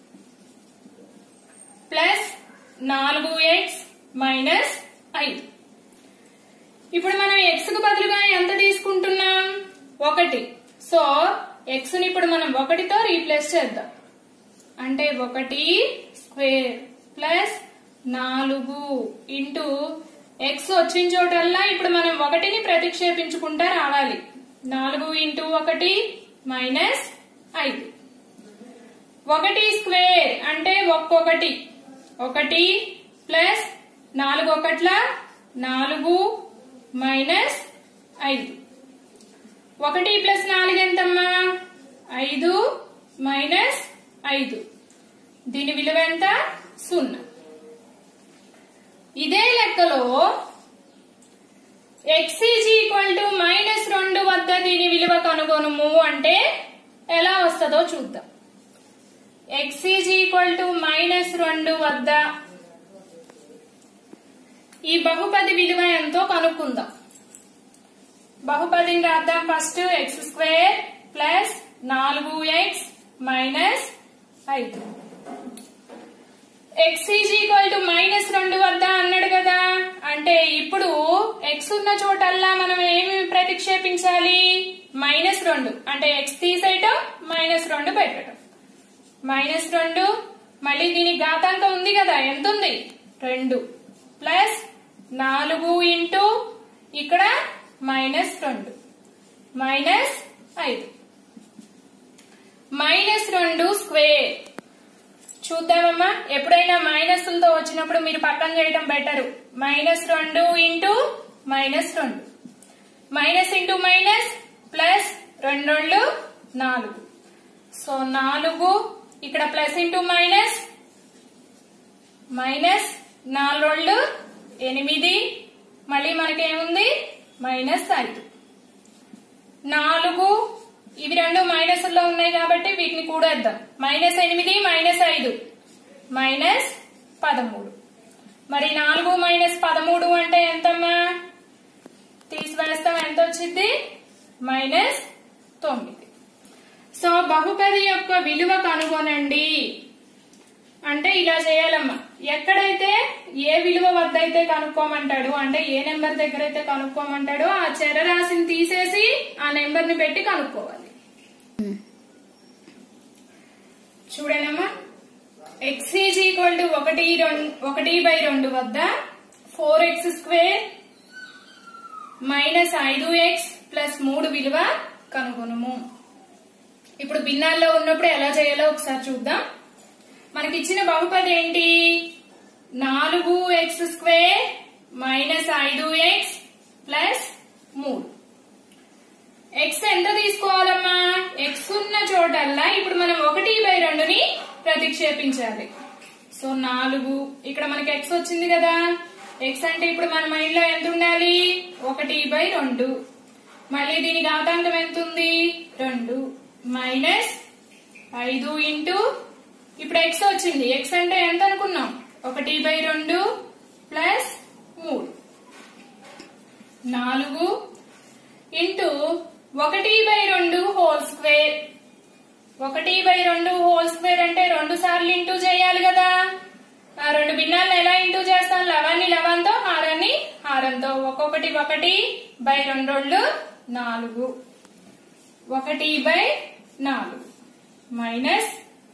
ప్లస్ నాలుగు ఎక్స్ మైనస్ ఐదు ఇప్పుడు మనం ఎక్స్ కు బదులుగా ఎంత తీసుకుంటున్నాం ఒకటి సో ఎక్స్ ని ఇప్పుడు మనం ఒకటితో రీప్లేస్ చేద్దాం అంటే ఒకటి స్క్వేర్ ప్లస్ నాలుగు ఇంటూ ఎక్స్ వచ్చిన చోటల్లా ఇప్పుడు మనం ఒకటిని ప్రతిక్షేపించుకుంటా రావాలి నాలుగు ఇంటూ ఒకటి మైనస్ ఐదు ఒకటి స్క్వేర్ అంటే ఒక్కొక్కటి ఒకటి ప్లస్ నాలుగు ఒకట్ల నాలుగు మైనస్ ఐదు ఒకటి ప్లస్ నాలుగు ఎంతమ్మా ఐదు మైనస్ ఐదు దీని విలువ ఎంత సున్నా ఇదే లెక్కలో x is equal to minus రెండు వద్ద దీని విలువ కనుగొనుము అంటే ఎలా వస్తుందో చూద్దాం x is equal to minus రెండు వద్ద ఈ బహుపది విలువ ఎంతో కనుక్కుందాం బహుపదిని రాద్దాం ఫస్ట్ ఎక్స్ స్క్వేర్ ప్లస్ నాలుగు ఎక్స్ మైనస్ ఐదు x is equal to minus రెండు వద్ద అన్నాడు కదా అంటే ఇప్పుడు ఎక్స్ ఉన్న చోటల్లా మనం ఏమి ప్రతిక్షేపించాలి మైనస్ రెండు అంటే ఎక్స్ తీసేయటం మైనస్ రెండు పెట్టడం మైనస్ రెండు మళ్ళీ దీని ఘాతాంకం ఉంది కదా ఎంత ఉంది రెండు ప్లస్ నాలుగు ఇంటూ ఇక్కడ మైనస్ రెండు మైనస్ ఐదు మైనస్ రెండు స్క్వేర్ చూద్దామమ్మా ఎప్పుడైనా మైనస్లతో వచ్చినప్పుడు మీరు పక్కన చేయడం బెటర్ మైనస్ రెండు ఇంటూ మైనస్ రెండు మైనస్ ఇంటూ మైనస్ ప్లస్ రెండు రెండు నాలుగు సో నాలుగు ఇక్కడ ప్లస్ ఇంటూ మైనస్ మైనస్ నాలుగు రెండు ఎనిమిది మళ్ళీ మనకేముంది మైనస్ ఐదు నాలుగు ఇవి రెండు మైనస్ లో ఉన్నాయి కాబట్టి వీటిని కూడేద్దాం మైనస్ ఎనిమిది మైనస్ ఐదు మైనస్ పదమూడు మరి నాలుగు మైనస్ పదమూడు అంటే ఎంతమ్మా తీసివేస్తాం ఎంత వచ్చింది మైనస్ తొమ్మిది సో బహుపది యొక్క విలువ కనుగొనండి అంటే ఇలా చేయాలమ్మా ఎక్కడైతే ఏ విలువ వద్ద అయితే కనుక్కోమంటాడు అంటే ఏ నెంబర్ దగ్గర అయితే కనుక్కోమంటాడో ఆ చరరాశిని తీసేసి ఆ నెంబర్ ని పెట్టి కనుక్కోవాలి చూడనమ్మా ఎక్స్ ఈజ్ ఈక్వల్ టు ఒకటి రెండు ఒకటి బై రెండు వద్ద ఫోర్ ఎక్స్ స్క్వేర్ మైనస్ ఐదు ఎక్స్ ప్లస్ మూడు విలువ కనుగొనము ఇప్పుడు భిన్నాల్లో ఉన్నప్పుడు ఎలా చేయాలో ఒకసారి చూద్దాం మనకి ఇచ్చిన బహుపది ఏంటి నాలుగు ఎక్స్ స్క్వేర్ మైనస్ ఐదు ఎక్స్ ప్లస్ మూడు ఎక్స్ ఎంత తీసుకోవాలమ్మా ఎక్స్ ఉన్న చోటల్లా ఇప్పుడు మనం ఒకటి బై రెండుని ప్రతిక్షేపించాలి సో నాలుగు ఇక్కడ మనకి ఎక్స్ వచ్చింది కదా ఎక్స్ అంటే ఇప్పుడు మన మైండ్ లో ఎంత ఉండాలి ఒకటి బై రెండు మళ్ళీ దీని ఘాతాంకం ఎంత ఉంది రెండు మైనస్ ఐదు ఇంటూ ఇప్పుడు ఎక్స్ వచ్చింది ఎక్స్ అంటే ఎంత అనుకున్నాం ఒకటి బై రెండు ప్లస్ మూడు నాలుగు ఇంటూ ఒకటి బై రెండు హోల్ స్క్వేర్ ఒకటి బై రెండు హోల్ స్క్వేర్ అంటే రెండు సార్లు ఇంటూ చేయాలి కదా ఆ రెండు భిన్నాలను ఎలా ఇంటూ చేస్తాం లవాన్ని లవంతో హారాన్ని హారంతో ఒక్కొక్కటి ఒకటి బై రెండు రెండు నాలుగు ఒకటి బై నాలుగు మైనస్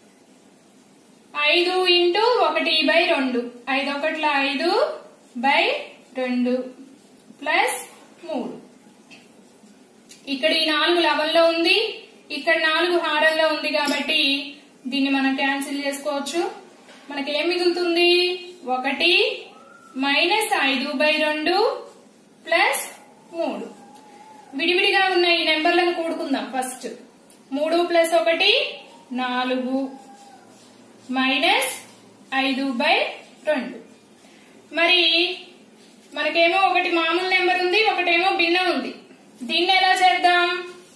ఐదు ఇంటూ ఒకటి బై రెండు ఐదు ఒకట్ల ఐదు బై రెండు ప్లస్ మూడు ఇక్కడ ఈ నాలుగు లవంలో ఉంది ఇక్కడ నాలుగు హారంలో ఉంది కాబట్టి దీన్ని మనం క్యాన్సిల్ చేసుకోవచ్చు మనకి ఏం మిగులుతుంది ఒకటి మైనస్ ఐదు బై రెండు ప్లస్ మూడు విడివిడిగా ఉన్న ఈ నెంబర్లను కూడుకుందాం ఫస్ట్ మూడు ప్లస్ ఒకటి నాలుగు మైనస్ ఐదు బై రెండు మరి మనకేమో ఒకటి మామూలు నెంబర్ ఉంది ఒకటేమో భిన్నం ఉంది దీన్ని ఎలా చేద్దాం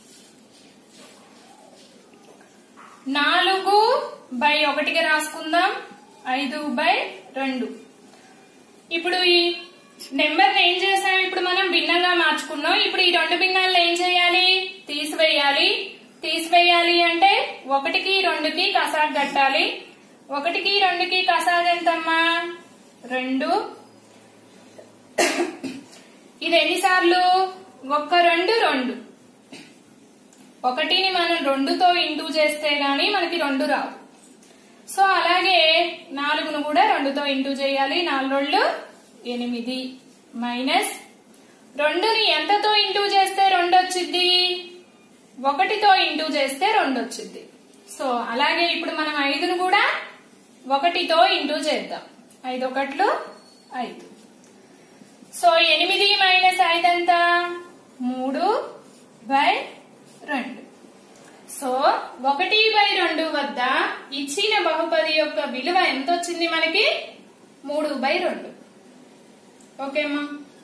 నాలుగు బై ఒకటిగా రాసుకుందాం ఐదు బై రెండు ఇప్పుడు ఈ నెంబర్ ఏం చేసాం ఇప్పుడు మనం భిన్నంగా మార్చుకున్నాం ఇప్పుడు ఈ రెండు భిన్నాలను ఏం చేయాలి తీసివేయాలి తీసివేయాలి అంటే ఒకటికి రెండుకి కసాగ్ కట్టాలి ఒకటికి రెండుకి కసాగ్ ఎంతమ్మా రెండు ఇది ఎన్నిసార్లు ఒక్క రెండు రెండు ఒకటిని మనం రెండుతో ఇంటూ చేస్తే గాని మనకి రెండు రావు సో అలాగే నాలుగును కూడా రెండుతో ఇంటూ చేయాలి నాలుగు రెండు ఎనిమిది మైనస్ రెండుని ఎంతతో ఇంటూ చేస్తే రెండు వచ్చింది ఒకటితో ఇంటూ చేస్తే రెండు వచ్చింది సో అలాగే ఇప్పుడు మనం ఐదును కూడా ఒకటితో ఇంటూ చేద్దాం ఐదు ఒకట్లు ఐదు సో ఎనిమిది మైనస్ ఐదు ఎంత మూడు బై రెండు సో ఒకటి బై రెండు వద్ద ఇచ్చిన బహుపది యొక్క విలువ ఎంత వచ్చింది మనకి మూడు బై రెండు ఓకేమ్మా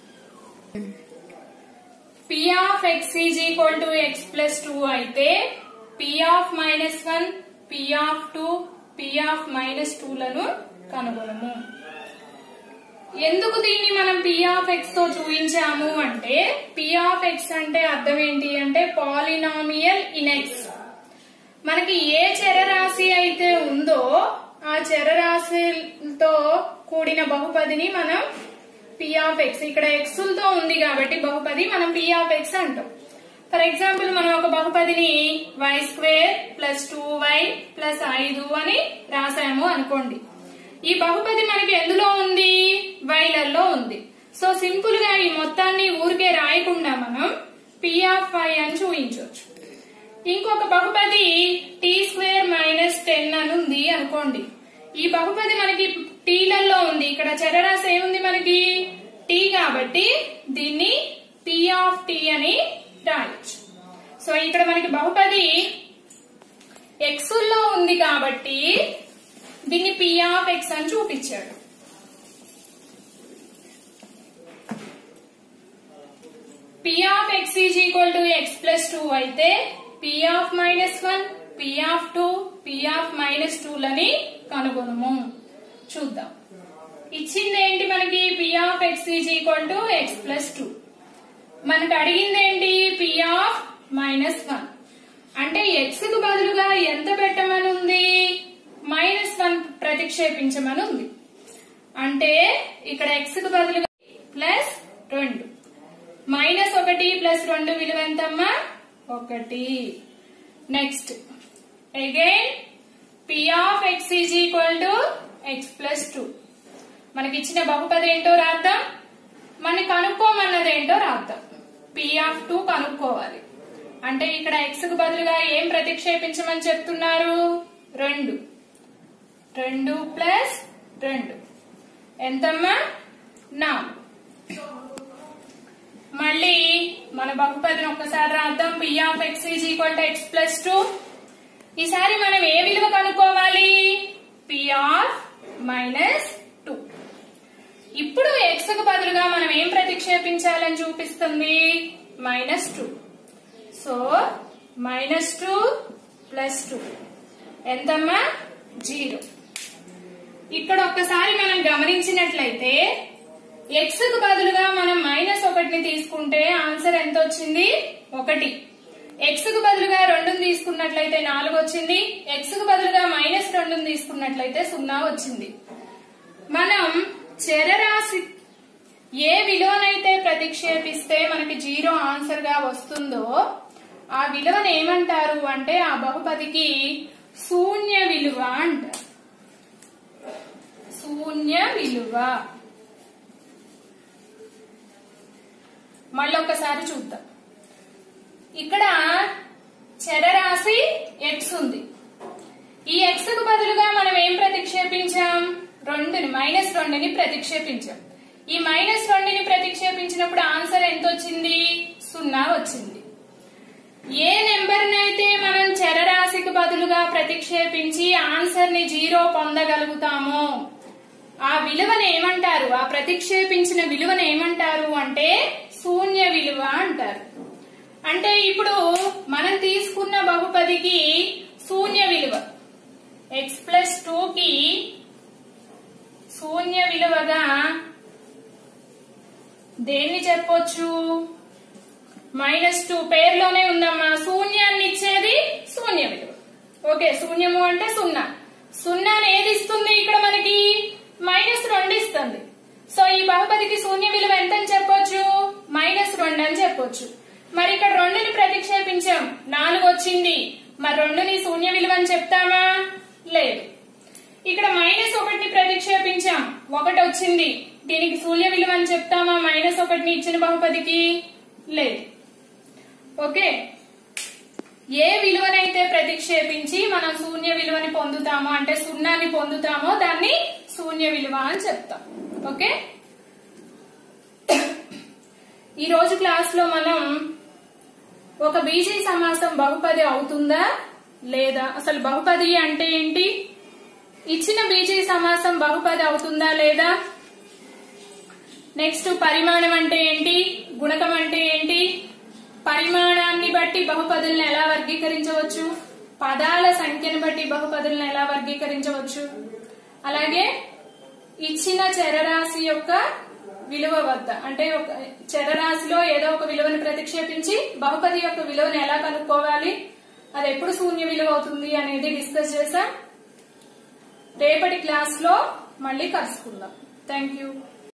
P of x is equal to x plus two అయితే P of minus one P of two P of minus టూలను కనుగొనము ఎందుకు దీన్ని మనం పి ఆఫ్ ఎక్స్ తో చూపించాము అంటే పి ఆఫ్ ఎక్స్ అంటే అర్థం ఏంటి అంటే పాలినామియల్ ఇన్ ఎక్స్ మనకి ఏ చరరాశి అయితే ఉందో ఆ చరరాశితో కూడిన బహుపదిని మనం పి ఆఫ్ ఎక్స్ ఇక్కడ ఎక్స్ తో ఉంది కాబట్టి బహుపది మనం పి ఆఫ్ ఎక్స్ అంటాం ఫర్ ఎగ్జాంపుల్ మనం ఒక బహుపదిని y square plus two y plus ఐదు అని రాసాము అనుకోండి ఈ బహుపది మనకి ఎందులో ఉంది వైలలో ఉంది సో సింపుల్ గా ఈ మొత్తాన్ని ఊరికే రాయకుండా మనం పి ఆఫ్ వై అని చూపించవచ్చు ఇంకొక బహుపది టీ స్క్వేర్ మైనస్ టెన్ అని ఉంది అనుకోండి ఈ బహుపది మనకి టీలలో ఉంది ఇక్కడ చరరాశి ఏముంది మనకి టీ కాబట్టి దీన్ని పి ఆఫ్ టీ అని రాయొచ్చు సో ఇక్కడ మనకి బహుపది ఎక్స్ లో ఉంది కాబట్టి దీన్ని పి ఆఫ్ ఎక్స్ అని చూపించాడు P of x is equal to x plus two అయితే P of minus one P of two P of minus two లని కనుగొనము చూద్దాం ఇచ్చింది ఏంటి మనకి P of x is equal to x plus two మనకు అడిగింది ఏంటి పి ఆఫ్ మైనస్ వన్ అంటే ఎక్స్ కు బదులుగా ఎంత పెట్టమని ఉంది మైనస్ వన్ ప్రతిక్షేపించమని ఉంది అంటే ఇక్కడ ఎక్స్ కు బదులుగా ప్లస్ రెండు మైనస్ ఒకటి ప్లస్ రెండు విలువ ఎంతమ్మా ఒకటి next again P of x is equal to x plus two మనకి ఇచ్చిన బహుపది ఏంటో రాద్దాం మనకి కనుక్కోమన్నది ఏంటో రాద్దాం పి ఆఫ్ టూ కనుక్కోవాలి అంటే ఇక్కడ ఎక్స్ కు బదులుగా ఏం ప్రతిక్షేపించమని చెప్తున్నారు రెండు రెండు ప్లస్ రెండు ఎంతమ్మా నాలుగు మళ్ళీ మన బహుపదిని ఒక్కసారి రాద్దాం P of x is equal to x plus two ఈసారి మనం ఏ విలువ కనుక్కోవాలి పి ఆఫ్ మైనస్ టూ ఇప్పుడు ఎక్స్ కు బదులుగా మనం ఏం ప్రతిక్షేపించాలని చూపిస్తుంది minus two so minus two plus two ఎంతమ్మా జీరో ఇక్కడ ఒక్కసారి మనం గమనించినట్లయితే ఎక్స్ కు బదులుగా మనం మైనస్ ఒకటిని తీసుకుంటే ఆన్సర్ ఎంత వచ్చింది ఒకటి ఎక్స్ కు బదులుగా రెండుని తీసుకున్నట్లయితే నాలుగు వచ్చింది ఎక్స్ కు బదులుగా మైనస్ రెండుని తీసుకున్నట్లయితే సున్నా వచ్చింది మనం చరరాశి ఏ విలువనైతే ప్రతిక్షేపిస్తే మనకి జీరో ఆన్సర్ గా వస్తుందో ఆ విలువను ఏమంటారు అంటే ఆ బహుపదికి శూన్య విలువ అంటారు శూన్య విలువ మళ్ళొక్కసారి చూద్దాం ఇక్కడ చరరాశి ఎక్స్ ఉంది ఈ ఎక్స్ కు బదులుగా మనం ఏం ప్రతిక్షేపించాం రెండుని మైనస్ రెండుని ప్రతిక్షేపించాం ఈ మైనస్ రెండుని ప్రతిక్షేపించినప్పుడు ఆన్సర్ ఎంత వచ్చింది సున్నా వచ్చింది ఏ నెంబర్ అయితే మనం చరరాశికి బదులుగా ప్రతిక్షేపించి ఆన్సర్ ని జీరో పొందగలుగుతామో ఆ విలువను ఏమంటారు ఆ ప్రతిక్షేపించిన విలువను ఏమంటారు అంటే శూన్య విలువ అంటారు అంటే ఇప్పుడు మనం తీసుకున్న బహుపదికి శూన్య విలువ ఎక్స్ ప్లస్ టూ కి శూన్య విలువగా దేన్ని చెప్పొచ్చు మైనస్ టూ పేర్లోనే ఉందమ్మా శూన్యాన్ని ఇచ్చేది శూన్య విలువ ఓకే శూన్యము అంటే సున్నా సున్నాని ఏది ఇస్తుంది ఇక్కడ మనకి మైనస్ రెండు ఇస్తుంది సో ఈ బహుపదికి శూన్య విలువ ఎంత అని చెప్పొచ్చు మైనస్ రెండు అని చెప్పొచ్చు మరి ఇక్కడ రెండుని ప్రతిక్షేపించాం నాలుగు వచ్చింది మరి రెండుని శూన్య విలువ అని చెప్తామా లేదు ఇక్కడ మైనస్ ఒకటిని ప్రతిక్షేపించాం ఒకటి వచ్చింది దీనికి శూన్య విలువ అని చెప్తామా మైనస్ ఒకటిని ఇచ్చిన బహుపదికి లేదు ఓకే ఏ విలువనైతే ప్రతిక్షేపించి మనం శూన్య విలువని పొందుతామో అంటే సున్నాని పొందుతామో దాన్ని శూన్య విలువ అని చెప్తాం ఓకే ఈ రోజు క్లాస్ లో మనం ఒక బీజీ సమాసం బహుపది అవుతుందా లేదా అసలు బహుపది అంటే ఏంటి ఇచ్చిన బీజీ సమాసం బహుపది అవుతుందా లేదా నెక్స్ట్ పరిమాణం అంటే ఏంటి గుణకం అంటే ఏంటి పరిమాణాన్ని బట్టి బహుపదులను ఎలా వర్గీకరించవచ్చు పదాల సంఖ్యను బట్టి బహుపదులను ఎలా వర్గీకరించవచ్చు అలాగే ఇచ్చిన చరరాశి యొక్క విలువ వద్ద అంటే ఒక చరరాశిలో ఏదో ఒక విలువను ప్రతిక్షేపించి బహుపది యొక్క విలువను ఎలా కనుక్కోవాలి అది ఎప్పుడు శూన్య విలువ అవుతుంది అనేది డిస్కస్ చేసాం రేపటి క్లాస్ లో మళ్ళీ కలుసుకుందాం థ్యాంక్ యూ